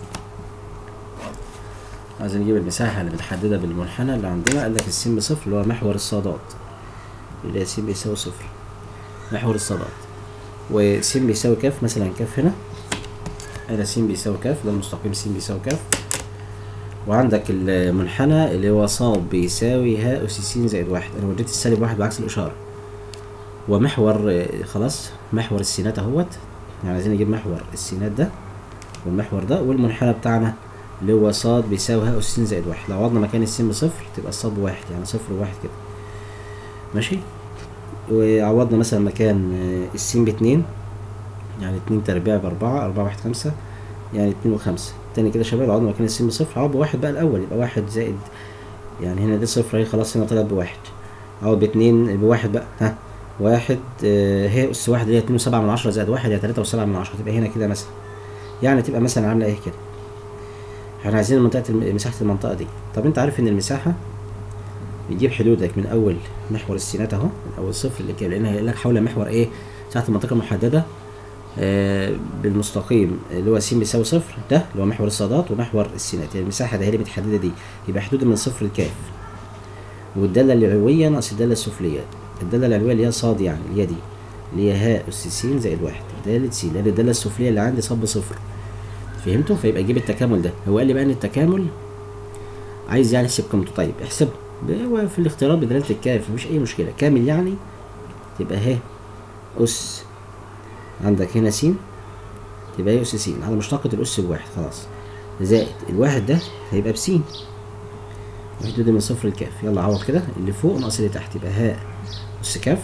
عايزين نجيب المساحة اللي متحددة بالمنحنى اللي عندنا قال لك الس بصفر اللي هو محور الصادات اللي هي س بيساوي صفر محور الصادات وس بيساوي كاف مثلا كاف هنا هنا س بيساوي كاف ده المستقيم س بيساوي كاف وعندك المنحنى اللي هو ص بيساوي ه أس س زائد واحد أنا وديت السالب واحد بعكس الإشارة ومحور خلاص محور السينات اهوت يعني عايزين نجيب محور السينات ده والمحور ده والمنحنى بتاعنا اللي هو ص بيساوي ه أس س زائد واحد لو عوضنا مكان الس بصفر تبقى الص بواحد يعني صفر وواحد كده ماشي وعوضنا مثلا مكان الس باتنين يعني اتنين تربيع بأربعة أربعة واحد خمسة يعني اتنين وخمسة تاني كده شباب عوضنا مكان الس بصفر عوض بواحد بقى الأول يبقى واحد زائد يعني هنا دي صفر اهي خلاص هنا طلعت بواحد عوض باتنين بواحد بقى ها واحد آه هي أس واحد اللي هي اتنين وسبعة من عشرة زائد واحد هي تلاتة وسبعة من عشرة تبقى هنا كده مثلا يعني تبقى مثلا عاملة ايه كده احنا عايزين منطقة مساحة المنطقة دي طب انت عارف ان المساحة بتجيب حدودك من اول محور السينات اهو من اول صفر اللي كده لان هيقول لك حول محور ايه مساحة المنطقة المحددة آه بالمستقيم اللي هو س بيساوي صفر ده اللي هو محور الصادات ومحور السينات يعني المساحة ده هي اللي متحددة دي يبقى حدود من صفر لكاف والدالة العلوية ناقص الدالة السفلية الدالة العلوية اللي هي صاد يعني اللي هي دي اللي هي ه أس س زائد واحد دالة س لأن الدالة السفلية اللي عندي صب صفر فهمتوا فيبقى جيب التكامل ده هو قال لي بقى ان التكامل عايز يعني يحسب قيمته طيب احسبه هو في الاختيارات بدلالة الكاف مفيش أي مشكلة كامل يعني تبقى ه أس عندك هنا س تبقى هي أس س على مشتقة الأس بواحد خلاص زائد الواحد ده هيبقى بسين الحدود من صفر لكاف يلا عوض كده اللي فوق ناقص اللي تحت يبقى ه أس كاف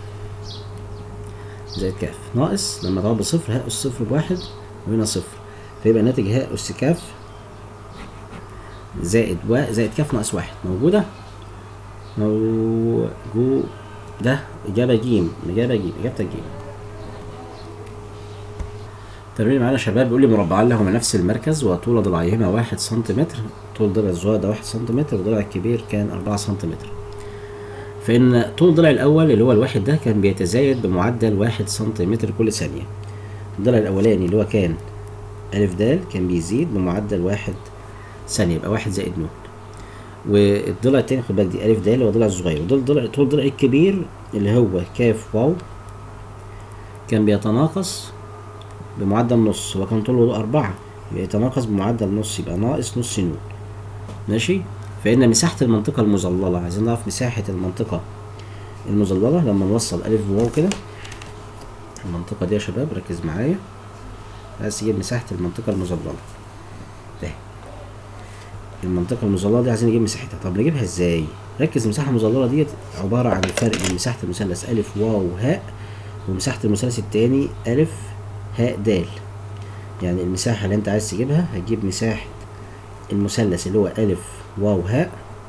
زائد كاف ناقص لما تعوض بصفر ه أس صفر بواحد وهنا صفر فيبقى الناتج ه أس كاف زائد و زائد كاف ناقص واحد موجودة موجودة إجابة جيم إجابة جيم إجابتك جيم تمرين معانا شباب بيقول لي مربعان له من نفس المركز وطول ضلعيهما واحد سنتيمتر طول ضلع الصغير ده واحد سنتيمتر والضلع الكبير كان أربعة سنتيمتر فإن طول الضلع الأول اللي هو الواحد ده كان بيتزايد بمعدل واحد سنتيمتر كل ثانية الضلع الأولاني اللي هو كان ألف د كان بيزيد بمعدل واحد ثانية يبقى واحد زائد نون والضلع التاني خد بالك دي ألف د اللي هو الضلع الصغير وده الضلع طول الضلع الكبير اللي هو كاف واو كان بيتناقص بمعدل نص هو كان طوله أربعة يبقى يتناقص بمعدل نص يبقى ناقص نص نون ماشي فإن مساحة المنطقة المظللة عايزين نعرف مساحة المنطقة المظللة لما نوصل ألف وواو كده المنطقة دي يا شباب ركز معايا عايز تجيب مساحة المنطقة المظللة ده المنطقة المظللة دي عايزين نجيب مساحتها طب نجيبها ازاي؟ ركز المساحة المظللة ديت عبارة عن الفرق بين مساحة المثلث ألف واو هاء ومساحة المثلث التاني ألف هاء د يعني المساحة اللي أنت عايز تجيبها هتجيب مساحة المثلث اللي هو ألف واو هاء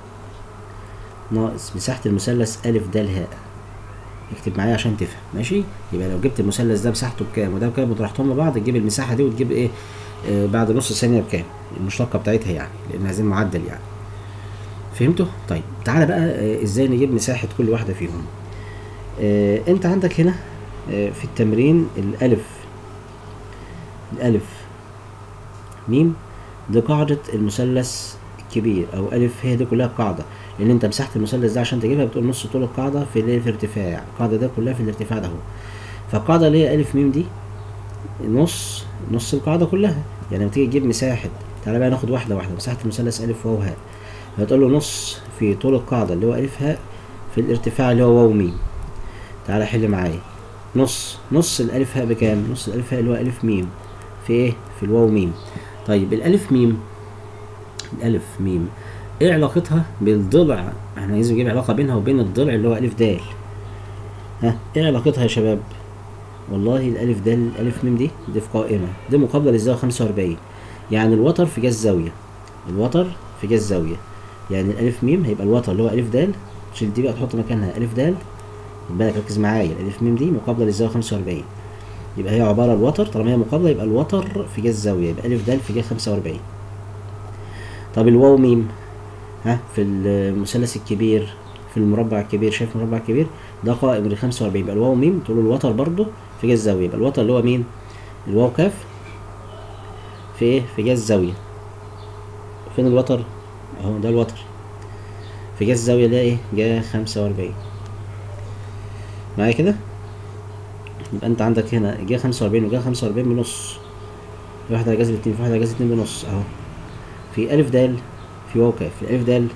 ناقص مساحة المثلث ألف د هاء اكتب معايا عشان تفهم ماشي يبقى لو جبت المثلث ده مساحته بكام وده بكام وطرحتهم لبعض تجيب المساحة دي وتجيب ايه آه بعد نص ثانية بكام المشتقة بتاعتها يعني لأن عايزين معدل يعني فهمتوا؟ طيب تعالى بقى آه ازاي نجيب مساحة كل واحدة فيهم آه انت عندك هنا آه في التمرين الألف الألف ميم دي قاعدة المثلث الكبير أو ألف هي دي كلها قاعدة لأن أنت مساحة المثلث ده عشان تجيبها بتقول نص طول القاعدة في اللي في ارتفاع القاعدة ده كلها في الارتفاع ده اهو فالقاعدة اللي هي ألف ميم دي نص نص القاعدة كلها يعني لما تيجي تجيب مساحة تعالى بقى ناخد واحدة واحدة مساحة المثلث ألف واو هاء هتقول له نص في طول القاعدة اللي هو ألف هاء في الارتفاع اللي هو واو ميم تعالى حل معايا نص نص الألف هاء بكام؟ نص الألف هاء اللي هو ألف ميم في إيه؟ في الواو ميم طيب الألف ميم الألف ميم إيه علاقتها بالضلع؟ إحنا عايزين نجيب علاقة بينها وبين الضلع اللي هو ألف دال ها إيه علاقتها يا شباب؟ والله الألف دال الألف ميم دي دي في قائمة دي مقابلة للزاوية خمسة وأربعين يعني الوتر في جاز زاوية الوتر في جاز زاوية يعني الألف ميم هيبقى الوتر اللي هو ألف دال تشيل دي بقى تحط مكانها ألف دال خد بالك ركز معايا الألف ميم دي مقابلة للزاوية خمسة وأربعين يبقى هي عبارة الوتر طالما هي مقابلة يبقى الوتر في جهة الزاوية يبقى ألف د في جهة خمسة وأربعين طب الواو ميم ها في المثلث الكبير في المربع الكبير شايف المربع الكبير ده قائم ل 45 يبقى الواو ميم تقول له الوتر برضه في جهة الزاوية يبقى الوتر اللي هو مين؟ الواو كاف في ايه؟ في جهة الزاوية فين الوتر؟ اهو ده الوتر في جهة الزاوية اللي هي ايه؟ جهة خمسة وأربعين معايا كده؟ يبقى انت عندك هنا جهة خمسة وأربعين وجهة خمسة وأربعين بنص في واحدة على جذر اتنين في واحدة على جذر اتنين بنص اهو في ألف دال في واو كاف الألف دال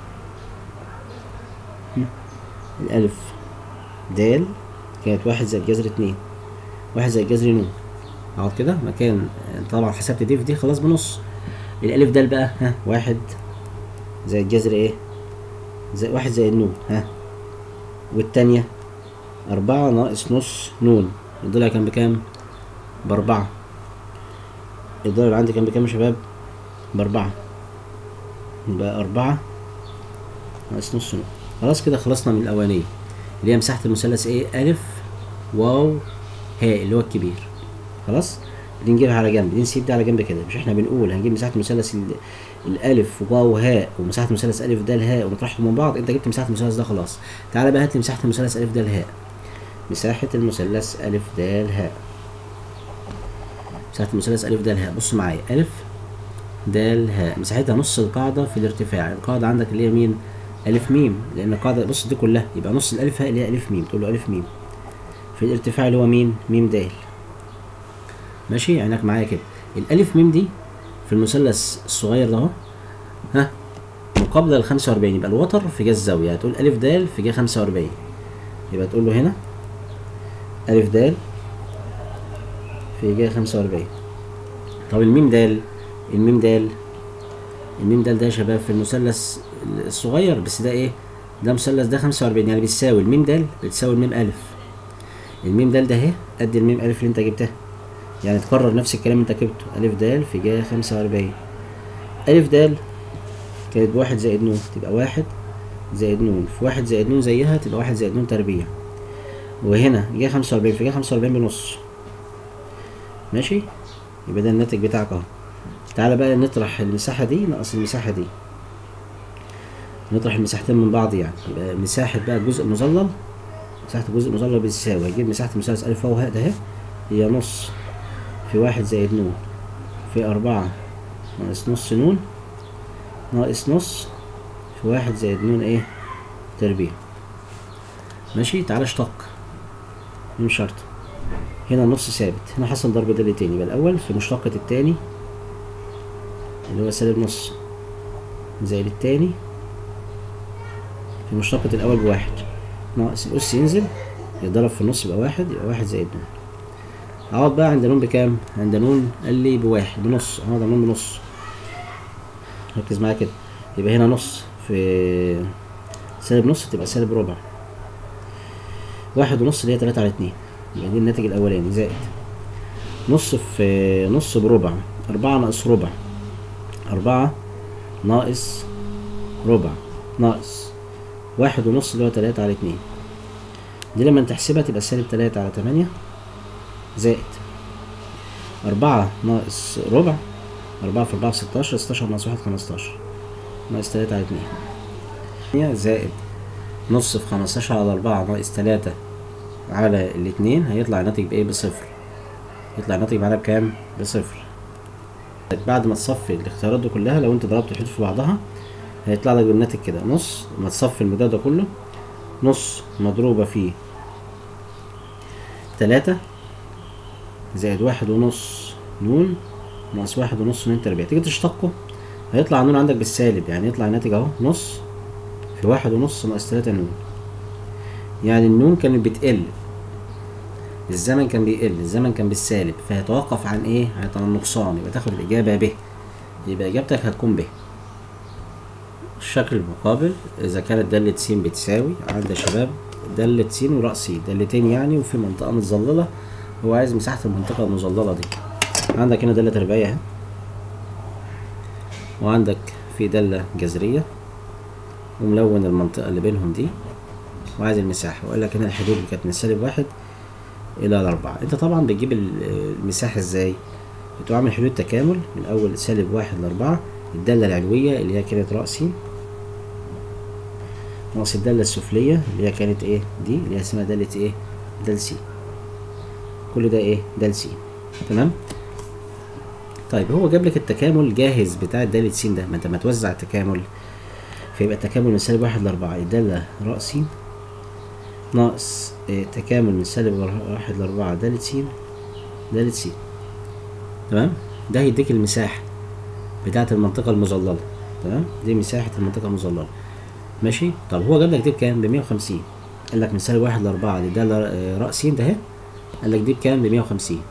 الألف دال كانت واحد زائد جذر اتنين واحد زائد جذر نون اقعد كده مكان طبعا حسبت دي في دي خلاص بنص الألف دال بقى ها واحد زائد جذر ايه زائد واحد زائد نون ها والتانية أربعة ناقص نص نون الضلع كان بكام؟ بأربعة الضلع اللي عندي كان بكام يا شباب؟ بأربعة يبقى أربعة ناقص نص نون خلاص كده خلصنا من الأولانية اللي هي مساحة المثلث إيه؟ ألف واو هاء اللي هو الكبير خلاص؟ دي نجيبها على جنب دي نسيب دي على جنب كده مش احنا بنقول هنجيب مساحة المثلث ال- الألف واو هاء ومساحة المثلث ألف د هاء ونطرحهم من بعض أنت جبت مساحة المثلث ده خلاص تعالى بقى هات لي مساحة المثلث ألف د هاء مساحة المثلث ألف د هاء مساحة المثلث ألف د هاء بص معايا ألف د هاء مساحتها نص القاعدة في الارتفاع القاعدة عندك اللي هي مين؟ ألف ميم لأن القاعدة بص دي كلها يبقى نص الألف هاء اللي هي ألف ميم تقول له ألف ميم في الارتفاع اللي هو مين؟ ميم د ماشي عينك معايا كده الألف ميم دي في المثلث الصغير ده اهو ها مقابلة ل 45 يبقى الوتر في جهة الزاوية هتقول ألف د في جهة 45 يبقى تقول له هنا ألف د في جهة 45 طب الميم د الميم د الميم د ده يا شباب في المثلث الصغير بس ده ايه ده مثلث ده 45 يعني بتساوي الميم د بتساوي الميم ألف الميم د ده اهي قد الميم ألف اللي انت جبتها يعني تكرر نفس الكلام اللي انت جبته ألف د في جهة 45 ألف د كانت بواحد زائد نون تبقى واحد زائد نون في واحد زائد نون زيها تبقى واحد زائد نون تربيع وهنا جه خمسة وأربعين في جه خمسة وأربعين بنص ماشي يبقى ده الناتج بتاعك اهو تعالى بقى نطرح المساحة دي ناقص المساحة دي نطرح المساحتين من بعض يعني يبقى مساحة بقى الجزء المظلل مساحة الجزء المظلل بتساوي هجيب مساحة المثلث ألف واو هاء ده اهي هي نص في واحد زائد نون في أربعة ناقص نص نون ناقص نص في واحد زائد نون ايه تربيع ماشي تعالى اشتق من شرط هنا النص ثابت هنا حصل ضرب دالتين يبقى الأول في مشتقة التاني اللي هو سالب نص زائد التاني في مشتقة الأول بواحد ناقص الأس ينزل يتضرب في النص يبقى واحد يبقى واحد زائد نون اقعد بقى عند نون بكام؟ عند نون قال لي بواحد بنص اقعد عند نون بنص ركز معايا كده يبقى هنا نص في سالب نص تبقى سالب ربع واحد ونص اللي هي تلاتة على اتنين يبقى دي الناتج الأولاني زائد نص في نص بربع أربعة ناقص ربع أربعة ناقص ربع ناقص واحد ونص اللي هو تلاتة على اتنين دي لما تحسبها تبقى سالب تلاتة على تمانية زائد أربعة ناقص ربع أربعة في أربعة بستاشر ستاشر ناقص واحد خمستاشر ناقص تلاتة على اتنين زائد نص في خمستاشر على أربعة ناقص تلاتة على الاتنين هيطلع الناتج بإيه بصفر يطلع الناتج معانا بكام بصفر بعد ما تصفي الاختيارات دي كلها لو انت ضربت الحدود في بعضها هيطلع لك بالناتج كده نص ما تصفي المقدار ده كله نص مضروبة في تلاتة زائد واحد ونص نون ناقص واحد ونص نون تربيع تيجي تشتقه هيطلع النون عندك بالسالب يعني يطلع الناتج اهو نص في واحد ونص ناقص تلاتة نون يعني النون كانت بتقل الزمن كان بيقل الزمن كان بالسالب فيتوقف عن ايه عن النقصان يبقى تاخد الاجابه ب يبقى اجابتك هتكون ب الشكل المقابل اذا كانت دالة س بتساوي عند شباب دالة س وراء س دالتين يعني وفي منطقة متظللة هو عايز مساحة المنطقة المظللة دي عندك هنا دالة تربيعية اهي وعندك في دالة جذرية وملون المنطقة اللي بينهم دي وعايز المساحة وقال لك هنا الحدود كانت من سالب واحد إلى الأربعة أنت طبعا بتجيب المساحة ازاي بتقوم عامل حدود تكامل من أول سالب واحد لأربعة الدالة العلوية اللي هي كانت رأس ناقص الدالة السفلية اللي هي كانت ايه دي اللي هي اسمها دالة ايه دال سي كل ده ايه دال سي تمام طيب هو جاب لك التكامل جاهز بتاع دالة س ده ما انت ما توزع التكامل فيبقى التكامل من سالب واحد لأربعة الدالة رأس ناقص إيه تكامل من سالب واحد لأربعة دالة س دالة س تمام ده هيديك المساحة بتاعة المنطقة المظللة تمام دي مساحة المنطقة المظللة ماشي طب هو جاب لك دي بكام بمية وخمسين قال لك من سالب واحد لأربعة دي ده رأس ده اهي قال لك دي بكام بمية وخمسين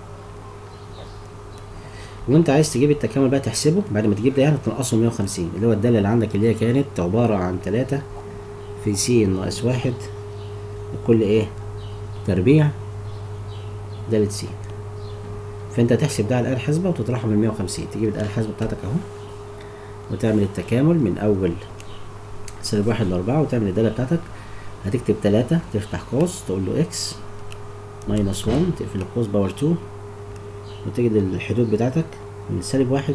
وانت عايز تجيب التكامل بقى تحسبه بعد ما تجيب ده يعني تنقصه مية وخمسين اللي هو الدالة اللي عندك اللي هي كانت عبارة عن تلاتة في س ناقص واحد كل ايه تربيع دالة س فانت تحسب ده على الآلة الحاسبة وتطرحه من مية وخمسين تجيب الآلة الحاسبة بتاعتك اهو وتعمل التكامل من أول سالب واحد لأربعة وتعمل الدالة بتاعتك هتكتب تلاتة تفتح قوس تقول له اكس ماينس ون تقفل القوس باور تو وتجد الحدود بتاعتك من سالب واحد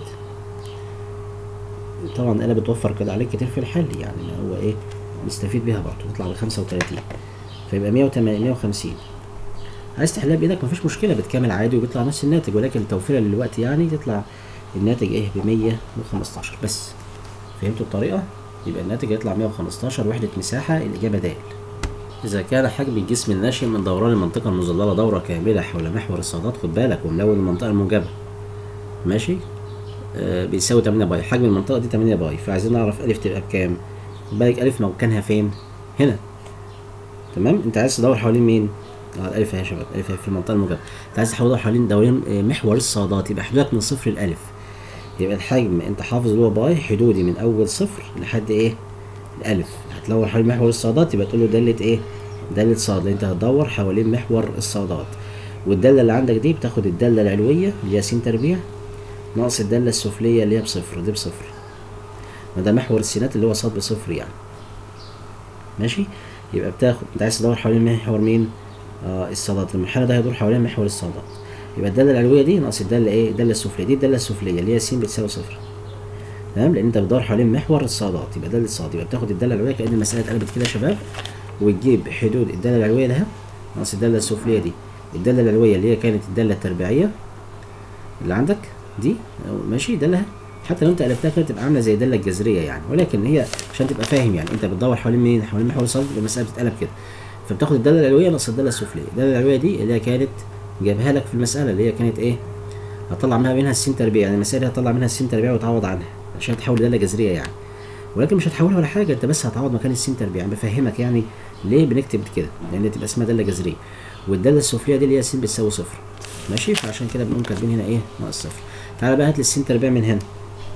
طبعا الآلة بتوفر كده عليك كتير في الحل يعني هو ايه نستفيد بيها برضه تطلع بخمسة وتلاتين فيبقى مية وتمانية مية وخمسين عايز تحلها بايدك مفيش مشكلة بتكامل عادي وبيطلع نفس الناتج ولكن توفيرا للوقت يعني تطلع الناتج ايه بمية وخمستاشر بس فهمتوا الطريقة؟ يبقى الناتج هيطلع 115 وحدة مساحة الإجابة د إذا كان حجم الجسم الناشئ من دوران المنطقة المظللة دورة كاملة حول محور الصادات خد بالك وملون المنطقة الموجبة ماشي آه بيساوي 8 باي حجم المنطقة دي 8 باي فعايزين نعرف ألف تبقى بكام خد بالك ألف مكانها فين هنا تمام أنت عايز تدور حوالين مين اه الألف أهي يا شباب الألف في المنطقة الموجبة أنت عايز تدور حوالين دوران محور الصادات يبقى حدودك من صفر لألف يبقى الحجم انت حافظ اللي هو باي حدودي من اول صفر لحد ايه الالف هتدور حوالين محور الصادات يبقى تقول له داله ايه داله صاد انت هتدور حوالين محور الصادات والداله اللي عندك دي بتاخد الداله العلويه اللي هي س تربيع ناقص الداله السفليه اللي هي بصفر دي بصفر ما ده محور السينات اللي هو صاد بصفر يعني ماشي يبقى بتاخد انت عايز تدور حوالين محور مين اه الصادات المنحنى ده هيدور حوالين محور الصادات يبقى الداله العلويه دي ناقص الداله ايه الداله السفليه دي الداله السفليه اللي هي س بتساوي صفر تمام لان انت بتدور حوالين محور الصادات يبقى داله الصاد يبقى بتاخد الداله العلويه كان المساله اتقلبت كده يا شباب وتجيب حدود الداله العلويه لها ناقص الداله السفليه دي الداله العلويه اللي هي كانت الداله التربيعيه اللي عندك دي ماشي ده لها حتى لو انت قلبتها كده تبقى عامله زي الداله الجذريه يعني ولكن هي عشان تبقى فاهم يعني انت بتدور حوالين مين حوالين محور الصاد المساله بتتقلب كده فبتاخد الداله العلويه ناقص الداله السفليه الداله العلويه دي اللي هي كانت جابها لك في المسألة اللي هي كانت ايه هطلع منها منها السين تربيع يعني المسألة هطلع منها السين تربيع وتعوض عنها عشان تحول دالة جذرية يعني ولكن مش هتحولها ولا حاجة انت بس هتعوض مكان السين تربيع يعني بفهمك يعني ليه بنكتب كده لان تبقى اسمها دالة جذرية والدالة السفلية دي اللي هي س بتساوي صفر ماشي فعشان كده بنقوم كاتبين هنا ايه ناقص صفر تعالى بقى هات لي السين تربيع من هنا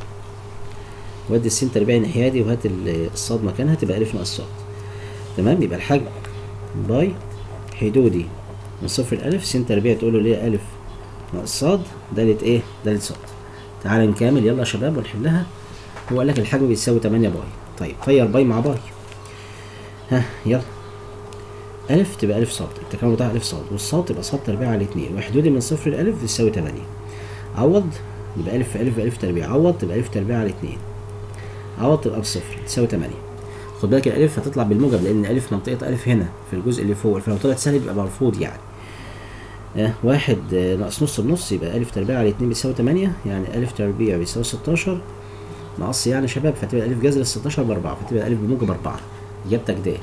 ودي السين تربيع الناحية دي وهات الصاد مكانها تبقى ألف ناقص صاد تمام يبقى الحجم باي حدودي من صفر لألف س تربيع تقول له ليه ألف ناقص صاد دالة إيه؟ دالة صاد. تعالى نكمل يلا يا شباب ونحلها هو قال لك الحجم بيساوي 8 باي طيب طير باي مع باي ها يلا ألف تبقى ألف صاد التكامل بتاع ألف صاد والصاد تبقى صاد تربيع على اتنين وحدودي من صفر لألف بتساوي تمانية عوض يبقى ألف في ألف في ألف تربيع عوض تبقى ألف تربيع على اتنين عوض تبقى بصفر تساوي تمانية خد بالك الألف هتطلع بالموجب لأن ألف منطقة ألف هنا في الجزء اللي فوق فلو طلعت سالب يبقى مرفوض يعني آه واحد آه ناقص نص بنص يبقى ألف تربيع على اتنين بيساوي تمانية يعني ألف تربيع بيساوي ستاشر ناقص يعني شباب فتبقى ألف جذر الستاشر بأربعة فتبقى ألف بموجب أربعة إجابتك د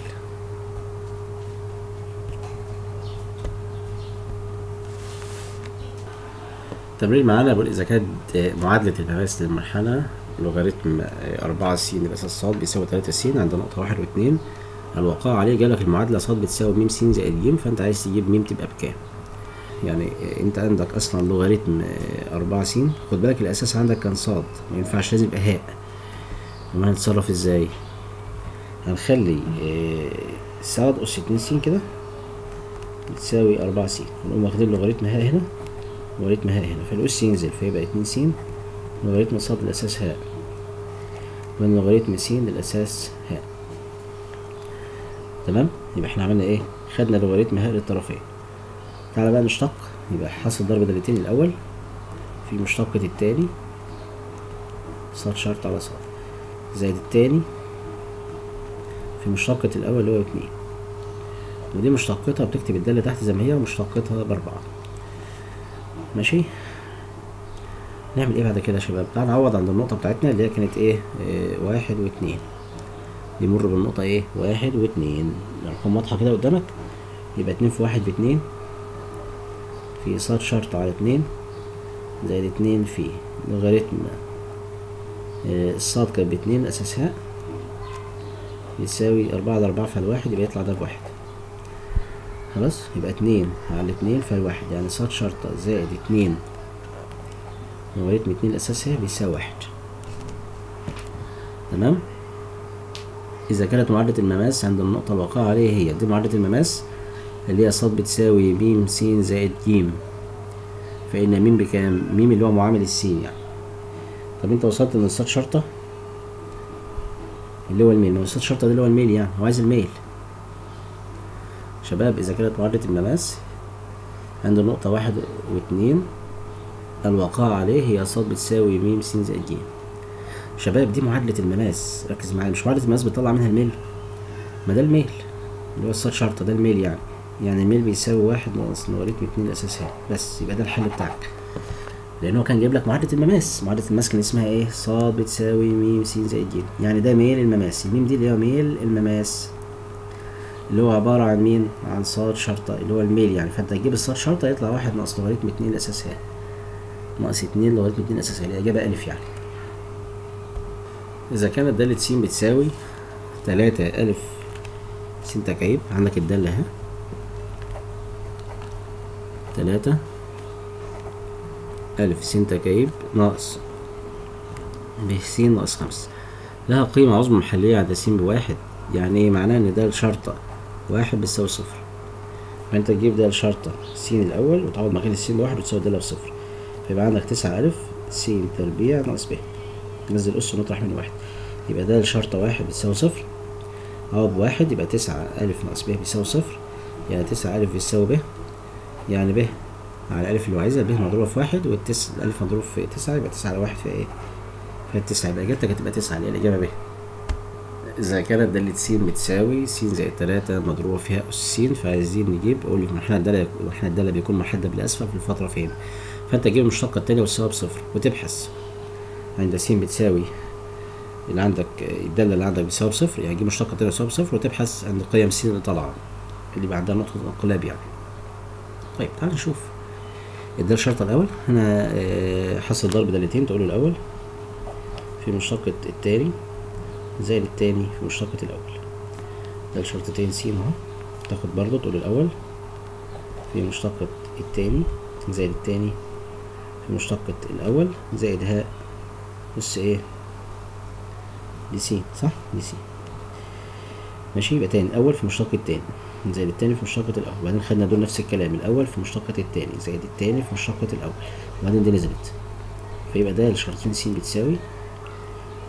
تمرين معانا بيقول إذا كانت معادلة المماس للمرحلة لوغاريتم أربعة س الأساس ص بيساوي تلاتة س عند نقطة واحد واتنين الوقائع عليه جالك المعادلة ص بتساوي م س زائد ج فأنت عايز تجيب م تبقى بكام؟ يعني أنت عندك أصلا لوغاريتم أربعة س خد بالك الأساس عندك كان ص ما ينفعش لازم يبقى هاء أمال هنتصرف ازاي؟ هنخلي ص أس اتنين س كده بتساوي أربعة س ونقوم واخدين لوغاريتم هاء هنا لوغاريتم هاء هنا فالأس ينزل فيبقى اتنين س لوغاريتم ص الأساس هاء من لوغاريتم س الأساس هاء تمام يبقى احنا عملنا ايه خدنا لوغاريتم هاء للطرفين تعالى بقى نشتق يبقى حاصل ضرب دالتين الأول في مشتقة التاني ص شرط على ص زائد التاني في مشتقة الأول اللي هو اتنين ودي مشتقتها بتكتب الدالة تحت زي ما هي ومشتقتها بأربعة ماشي نعمل ايه بعد كده يا شباب تعال نعوض عند النقطة بتاعتنا اللي هي كانت ايه, إيه واحد واتنين يمر بالنقطة ايه واحد واتنين الأرقام واضحة كده قدامك يبقى اتنين في واحد باتنين في صاد شرط على اتنين زائد اتنين في لوغاريتم إيه الصاد كانت باتنين أساس هاء يساوي أربعة على أربعة فالواحد يبقى يطلع ده بواحد خلاص يبقى اتنين على اتنين فالواحد يعني صاد شرطة زائد اتنين لوغاريتم اتنين الأساس هي بيساوي واحد تمام إذا كانت معادلة المماس عند النقطة الواقعة عليه هي دي معادلة المماس اللي هي ص بتساوي م س زائد ج فإن م بكام؟ م اللي هو معامل السين يعني طب أنت وصلت إن الصاد شرطة اللي هو الميل ما هو الصاد شرطة ده اللي هو الميل يعني هو عايز الميل شباب إذا كانت معادلة المماس عند النقطة واحد واتنين الواقعة عليه هي ص بتساوي م س زائد ج شباب دي معادلة المماس ركز معايا مش معادلة المماس بتطلع منها الميل ما ده الميل اللي هو الصاد شرطة ده الميل يعني يعني الميل بيساوي واحد ناقص لوغاريتم اتنين الأساس هي بس يبقى ده الحل بتاعك لأن هو كان جايب لك معادلة المماس معادلة المماس كان اسمها ايه ص بتساوي م س زائد ج يعني ده ميل المماس الميم دي اللي هو ميل المماس اللي هو عبارة عن مين عن صاد شرطة اللي هو الميل يعني فانت تجيب الصاد شرطة يطلع واحد ناقص لوغاريتم اتنين الأساس هي ناقص اتنين لوغاريتم اتنين الأساس هي الإجابة ألف يعني إذا كانت دالة س بتساوي تلاتة ألف س تكعيب عندك الدالة اهي تلاتة ألف س تكعيب ناقص ب س ناقص خمسة لها قيمة عظمى محلية عند س بواحد يعني ايه معناه إن ده شرطة واحد بتساوي صفر فأنت تجيب ده شرطة س الأول وتعوض مكان الس بواحد وتساوي دالة بصفر فيبقى عندك تسعة ألف س تربيع ناقص ب نزل أس ونطرح من واحد يبقى ده شرطة واحد بتساوي صفر أهو بواحد يبقى تسعة ألف ناقص ب بيساوي صفر يعني تسعة ألف بيساوي ب يعني ب على الألف اللي هو عايزها ب مضروبة في واحد والتس الألف مضروب في تسعة يبقى تسعة على واحد في إيه؟ في التسعة يبقى إجابتك هتبقى تسعة اللي هي الإجابة ب إذا كانت دالة س بتساوي س زائد تلاتة مضروبة فيها أس س فعايزين نجيب أقول لك منحنى الدالة منحنى الدالة بيكون محدد بالأسفل في الفترة فين؟ فأنت تجيب المشتقة التانية والسبب صفر وتبحث عند س بتساوي اللي عندك الدالة اللي عندك بتساوي صفر يعني تجيب مشتقة تانية بتساوي صفر وتبحث عند قيم س اللي طالعة اللي بقى عندها نقطة انقلاب يعني طيب تعال نشوف ده الشرط الأول هنا حصل ضرب دالتين تقوله الأول في مشتقة التاني زائد التاني في مشتقة الأول ده الشرطتين س اهو تاخد برضه تقول الأول في مشتقة التاني زائد التاني في مشتقة الأول زائد هاء بص ايه دي س صح دي س ماشي يبقى تاني الأول في مشتقة التاني زائد التاني في مشتقة الأول وبعدين خدنا دول نفس الكلام الأول في مشتقة التاني زائد التاني في مشتقة الأول وبعدين دي نزلت فيبقى ده الشرطين س بتساوي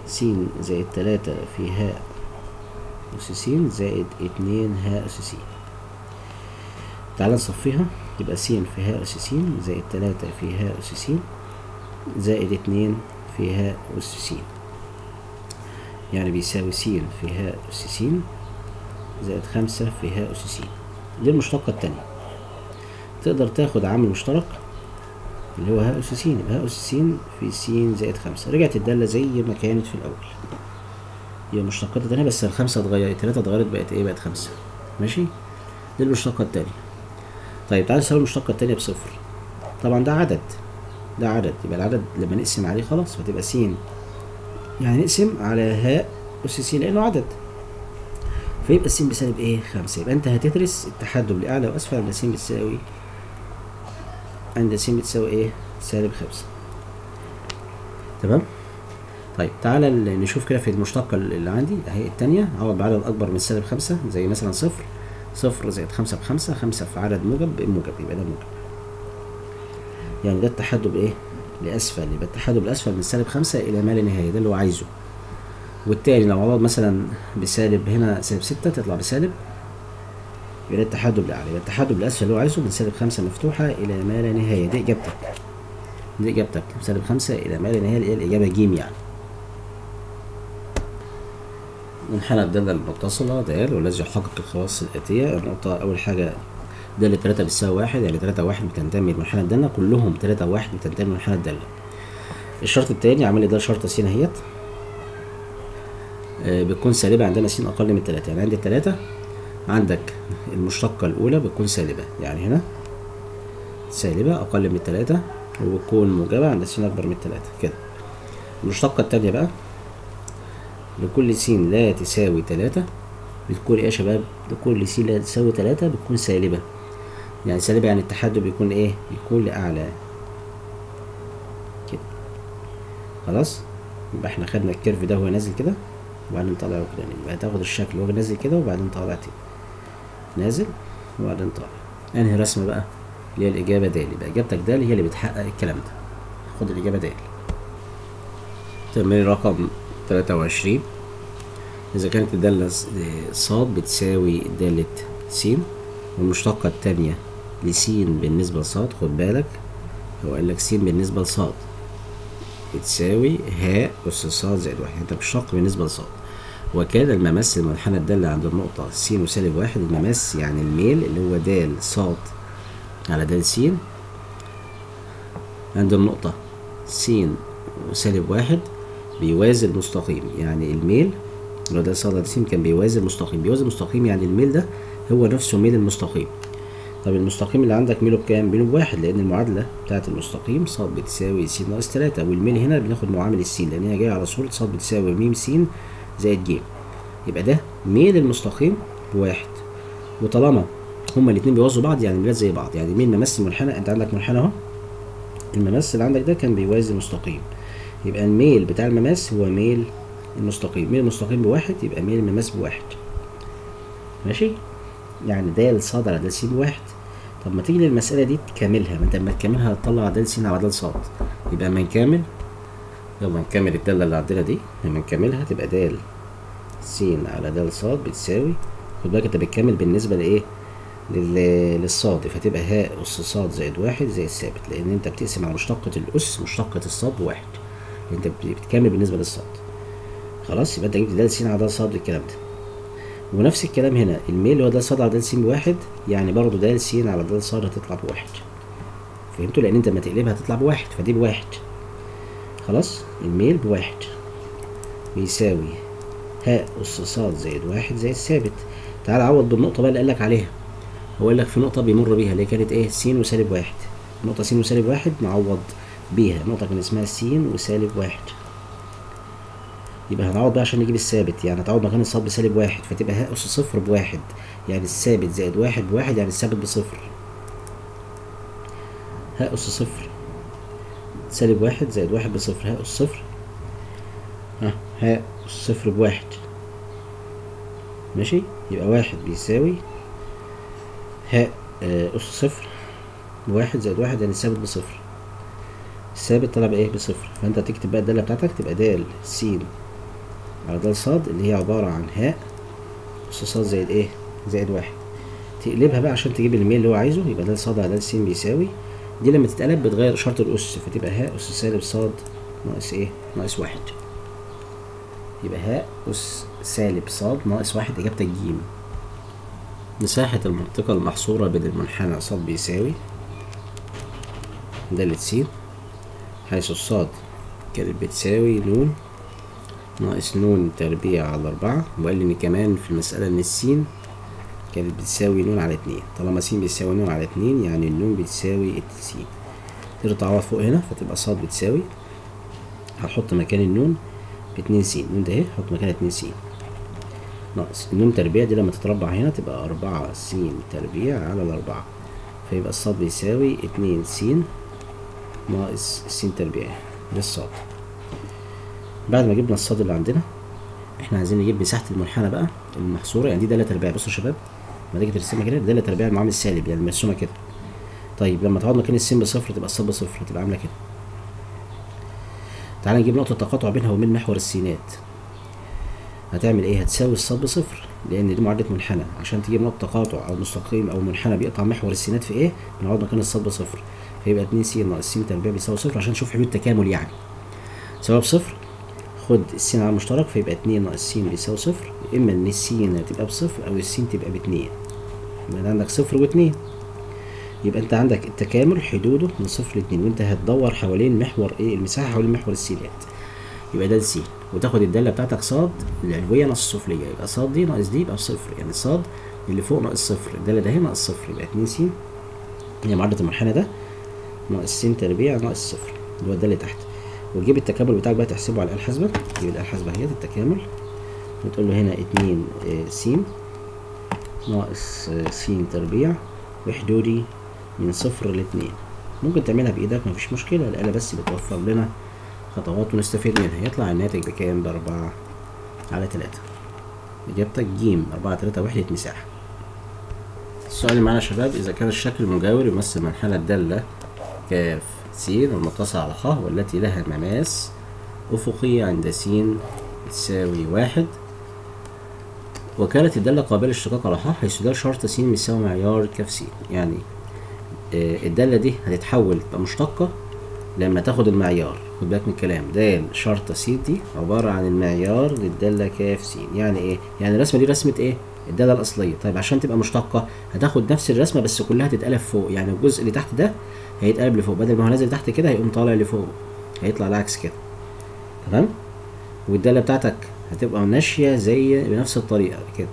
س زائد تلاتة في هاء أس س زائد اتنين هاء أس س تعال نصفيها يبقى س في هاء أس س زائد تلاتة في هاء أس س زائد اتنين في هاء أس س يعني بيساوي س في هاء أس س زائد خمسة في هاء أس س دي المشتقة التانية تقدر تاخد عامل مشترك اللي هو هاء أس س يبقى هاء أس س في س زائد خمسة رجعت الدالة زي ما كانت في الأول هي مشتقات التانية بس الخمسة اتغيرت التلاتة اتغيرت بقت ايه بقت خمسة ماشي دي المشتقة التانية طيب تعالى نساوي المشتقة التانية بصفر طبعا ده عدد ده عدد يبقى العدد لما نقسم عليه خلاص فتبقى س يعني نقسم على هاء أس س لأنه عدد فيبقى الس بسالب ايه؟ خمسة يبقى انت هتدرس التحدب لأعلى وأسفل عند س بتساوي عند س بتساوي ايه؟ سالب خمسة تمام؟ طيب تعالى ال- نشوف كده في المشتقة اللي عندي اهي التانية اعوض بعدد أكبر من سالب خمسة زي مثلا صفر صفر زائد خمسة بخمسة خمسة في عدد موجب بموجب يبقى ده موجب يعني ده التحدب ايه؟ لأسفل يبقى التحدب لأسفل من سالب خمسة إلى ما لا نهاية ده اللي هو عايزه والتاني لو عوض مثلا بسالب هنا سالب ستة تطلع بسالب يبقى ده التحدب لأعلى يبقى التحدب لأسفل اللي هو عايزه من سالب خمسة مفتوحة إلى ما لا نهاية دي إجابتك دي إجابتك من سالب خمسة إلى ما لا نهاية اللي هي الإجابة جيم يعني منحنى الدالة المتصلة دال والذي يحقق الخواص الآتية النقطة أول حاجة دالة تلاتة بتساوي واحد يعني تلاتة واحد بتنتمي لمنحنى الدالة كلهم تلاتة واحد بتنتمي لمنحنى الدالة الشرط التاني عامل لي ده شرطة س اهيت آه، بتكون سالبة عندنا س أقل من تلاتة يعني عندي التلاتة عندك المشتقة الأولى بتكون سالبة يعني هنا سالبة أقل من التلاتة وبتكون موجبة عند س أكبر من التلاتة كده المشتقة التانية بقى لكل س لا تساوي تلاتة بتكون ايه يا شباب لكل س لا تساوي تلاتة بتكون سالبة يعني سالبة يعني التحدب بيكون ايه بيكون لأعلى كده خلاص يبقى احنا خدنا الكيرف ده وهو نازل كده وبعدين طالع كده يبقى هتاخد الشكل وهو نازل كده وبعدين طالع تاني نازل وبعدين طالع انهي رسمة بقى اللي هي الإجابة د يبقى إجابتك د هي اللي بتحقق الكلام ده خد الإجابة د تمرين رقم تلاتة وعشرين إذا كانت الدالة ص- ص بتساوي دالة س والمشتقة التانية لس بالنسبة لص خد بالك هو قال لك س بالنسبة لص بتساوي هاء أس ص زائد واحد أنت مشتق بالنسبة لص وكان الممس المنحنى الدالة عند النقطة س وسالب واحد الممس يعني الميل اللي هو د ص على د س عند النقطة س وسالب واحد بيوازي المستقيم يعني الميل لو ده صاد س كان بيوازي المستقيم بيوازي المستقيم يعني الميل ده هو نفسه ميل المستقيم طب المستقيم اللي عندك ميله بكام؟ ميله بواحد لأن المعادلة بتاعة المستقيم ص بتساوي س ناقص تلاتة والميل هنا بناخد معامل السين لأن هي جاية على صورة ص بتساوي م س زائد ج يبقى ده ميل المستقيم بواحد وطالما هما الاتنين بيوازوا بعض يعني الميلات زي بعض يعني ميل ممس منحنى انت عندك منحنى اهو الممس اللي عندك ده كان بيوازي المستقيم يبقى الميل بتاع المماس هو ميل المستقيم ميل المستقيم بواحد يبقى ميل المماس بواحد ماشي يعني د ص على د س بواحد طب ما تيجي للمسألة دي تكملها ما انت لما تكملها هتطلع د س على د ص يبقى اما نكمل يلا نكمل الدالة اللي عندنا دي لما نكملها تبقى د س على د ص بتساوي خد بالك انت بتكمل بالنسبة لايه لل- للصاد فتبقى هاء أس صاد زائد واحد زي الثابت لأن أنت بتقسم على مشتقة الأس مشتقة الصاد بواحد أنت بت- بتكمل بالنسبة للصاد خلاص يبقى أنت جبت د س على د صاد الكلام ده ونفس الكلام هنا الميل اللي هو د صاد على د س بواحد يعني برضه د س على د صاد هتطلع بواحد فهمتوا لأن أنت لما تقلبها هتطلع بواحد فدي بواحد خلاص الميل بواحد بيساوي هاء أس صاد زائد واحد زائد الثابت تعال عوض بالنقطة بقى اللي قالك عليها هو قال لك في نقطة بيمر بيها اللي هي كانت ايه س وسالب واحد نقطة س وسالب واحد نعوض بيها نقطة كان اسمها س وسالب واحد يبقى هنعوض بقى عشان نجيب الثابت يعني هتعوض مكان الصاد بسالب واحد فتبقى هاء أس صفر بواحد يعني الثابت زائد واحد بواحد يعني الثابت بصفر هاء أس صفر سالب واحد زائد واحد بصفر هاء أس صفر ها هاء أس صفر بواحد ماشي يبقى واحد بيساوي هاء آه، أس صفر بواحد زائد واحد يعني الثابت بصفر الثابت طلع بإيه بصفر فأنت هتكتب بقى الدالة بتاعتك تبقى د س على د صاد اللي هي عبارة عن هاء أس صاد زائد ايه زائد واحد تقلبها بقى عشان تجيب الميل اللي هو عايزه يبقى د صاد على د س بيساوي دي لما تتقلب بتغير إشارة الأس فتبقى هاء أس سالب صاد ناقص ايه ناقص واحد يبقى هاء أس سالب صاد ناقص واحد إجابتك جيم مساحة المنطقة المحصورة بين المنحنى ص بيساوي دالة س حيث الصاد كانت بتساوي ن ناقص ن تربيع على أربعة وقال لي كمان في المسألة إن السين كانت بتساوي ن على اتنين طالما س بيساوي ن على اتنين يعني النون بتساوي س تقدر تعوض فوق هنا فتبقى ص بتساوي هنحط مكان النون باتنين س النون ده اهي حط مكانها اتنين س ناقص النون تربيع دي لما تتربع هنا تبقى أربعة س تربيع على الأربعة فيبقى الصاد بيساوي اتنين س ناقص س تربيع ده الصاد بعد ما جبنا الصاد اللي عندنا احنا عايزين نجيب مساحة المنحنى بقى المحصورة يعني دي دالة تربيع بصوا يا شباب لما تيجي ترسمها كده دالة تربيع المعامل السالب يعني مرسومة كده طيب لما تقعد مكان السين بصفر تبقى الصاد بصفر تبقى عاملة كده تعالى نجيب نقطة تقاطع بينها وبين محور السينات هتعمل ايه هتساوي الصاد بصفر لان دي معادله منحنى عشان تجيب نقطه تقاطع او مستقيم او منحنى بيقطع محور السينات في ايه بنقعد مكان الصاد بصفر فيبقى 2 س ناقص س تربيع بيساوي صفر عشان نشوف حدود تكامل يعني سواء بصفر خد السين على المشترك فيبقى 2 ناقص س بيساوي صفر اما ان السين هتبقى بصفر او السين تبقى باتنين يبقى عندك صفر واتنين يبقى انت عندك التكامل حدوده من صفر لاتنين وانت هتدور حوالين محور ايه المساحه حوالين محور السينات يبقى ده س وتاخد الداله بتاعتك صاد العلويه ناقص السفليه يبقى صاد دي ناقص دي يبقى بصفر يعني صاد اللي فوق ناقص صفر الداله ده هي ناقص صفر يبقى 2 س هي معادله المنحنى ده ناقص س تربيع ناقص صفر اللي هو الداله اللي تحت وتجيب التكامل بتاعك بقى تحسبه على الاله الحاسبه تجيب الاله الحاسبه اهي التكامل وتقول له هنا 2 س ناقص س تربيع وحدودي من صفر لاتنين ممكن تعملها بايدك مفيش مشكله الاله بس بتوفر لنا خطوات ونستفيد منها يطلع الناتج بكام بأربعة على تلاتة إجابتك جيم أربعة تلاتة وحدة مساحة السؤال اللي معانا يا شباب إذا كان الشكل المجاور يمثل منحنى الدالة كاف س المتصل على خ والتي لها مماس أفقي عند س تساوي واحد وكانت الدالة قابلة للاشتقاق على ح حيث ده شرط س بيساوي معيار كاف س يعني الدالة دي هتتحول تبقى مشتقة لما تاخد المعيار خد بالك من الكلام د شرطة س دي عبارة عن المعيار للدالة ك س يعني ايه؟ يعني الرسمة دي رسمة ايه؟ الدالة الأصلية طيب عشان تبقى مشتقة هتاخد نفس الرسمة بس كلها تتقلب فوق يعني الجزء اللي تحت ده هيتقلب لفوق بدل ما هو نازل تحت كده هيقوم طالع لفوق هيطلع العكس كده تمام؟ والدالة بتاعتك هتبقى ماشية زي بنفس الطريقة كده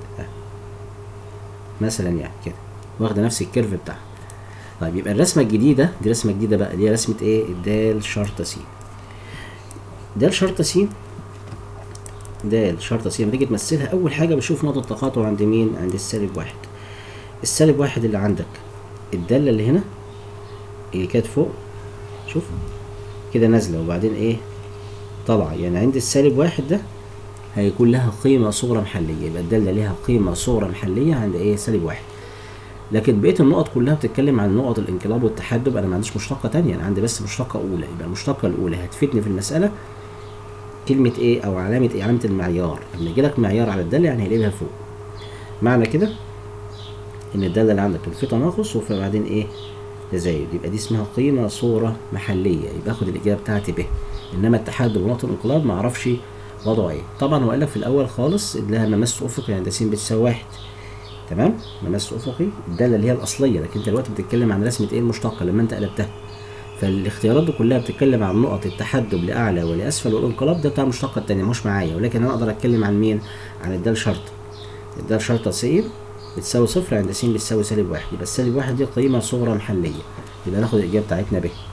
مثلا يعني كده واخدة نفس الكيرف بتاعها طيب يبقى الرسمة الجديدة دي رسمة جديدة بقى دي رسمة ايه؟ الدال شرطة س دال شرطة س دال شرطة س لما تيجي تمثلها أول حاجة بشوف نقطة تقاطع عند مين؟ عند السالب واحد السالب واحد اللي عندك الدالة اللي هنا اللي كانت فوق شوف كده نازلة وبعدين ايه؟ طالعة يعني عند السالب واحد ده هيكون لها قيمة صغرى محلية يبقى الدالة لها قيمة صغرى محلية عند ايه؟ سالب واحد لكن بقيه النقط كلها بتتكلم عن نقط الانقلاب والتحدب انا ما عنديش مشتقه تانية انا عندي بس مشتقه اولى يبقى المشتقه الاولى هتفيدني في المساله كلمه ايه او علامه ايه علامه المعيار لما يجي لك معيار على الداله يعني هيلاقيها فوق معنى كده ان الداله اللي عندك في تناقص وبعدين ايه تزايد يبقى دي اسمها قيمه صوره محليه يبقى اخد الاجابه بتاعتي ب انما التحدب ونقط الانقلاب ما اعرفش وضعه ايه طبعا هو قال لك في الاول خالص لها ممس افقي عند س بتساوي واحد تمام ممس افقي الداله اللي هي الاصليه لكن انت دلوقتي بتتكلم عن رسمه ايه المشتقه لما انت قلبتها فالاختيارات دي كلها بتتكلم عن نقط التحدب لاعلى ولاسفل والانقلاب ده بتاع المشتقه الثانيه مش معايا ولكن انا اقدر اتكلم عن مين عن الدال شرطه الدال شرطه س بتساوي صفر عند س بتساوي سالب واحد يبقى السالب واحد دي قيمه صغرى محليه يبقى ناخد الاجابه بتاعتنا ب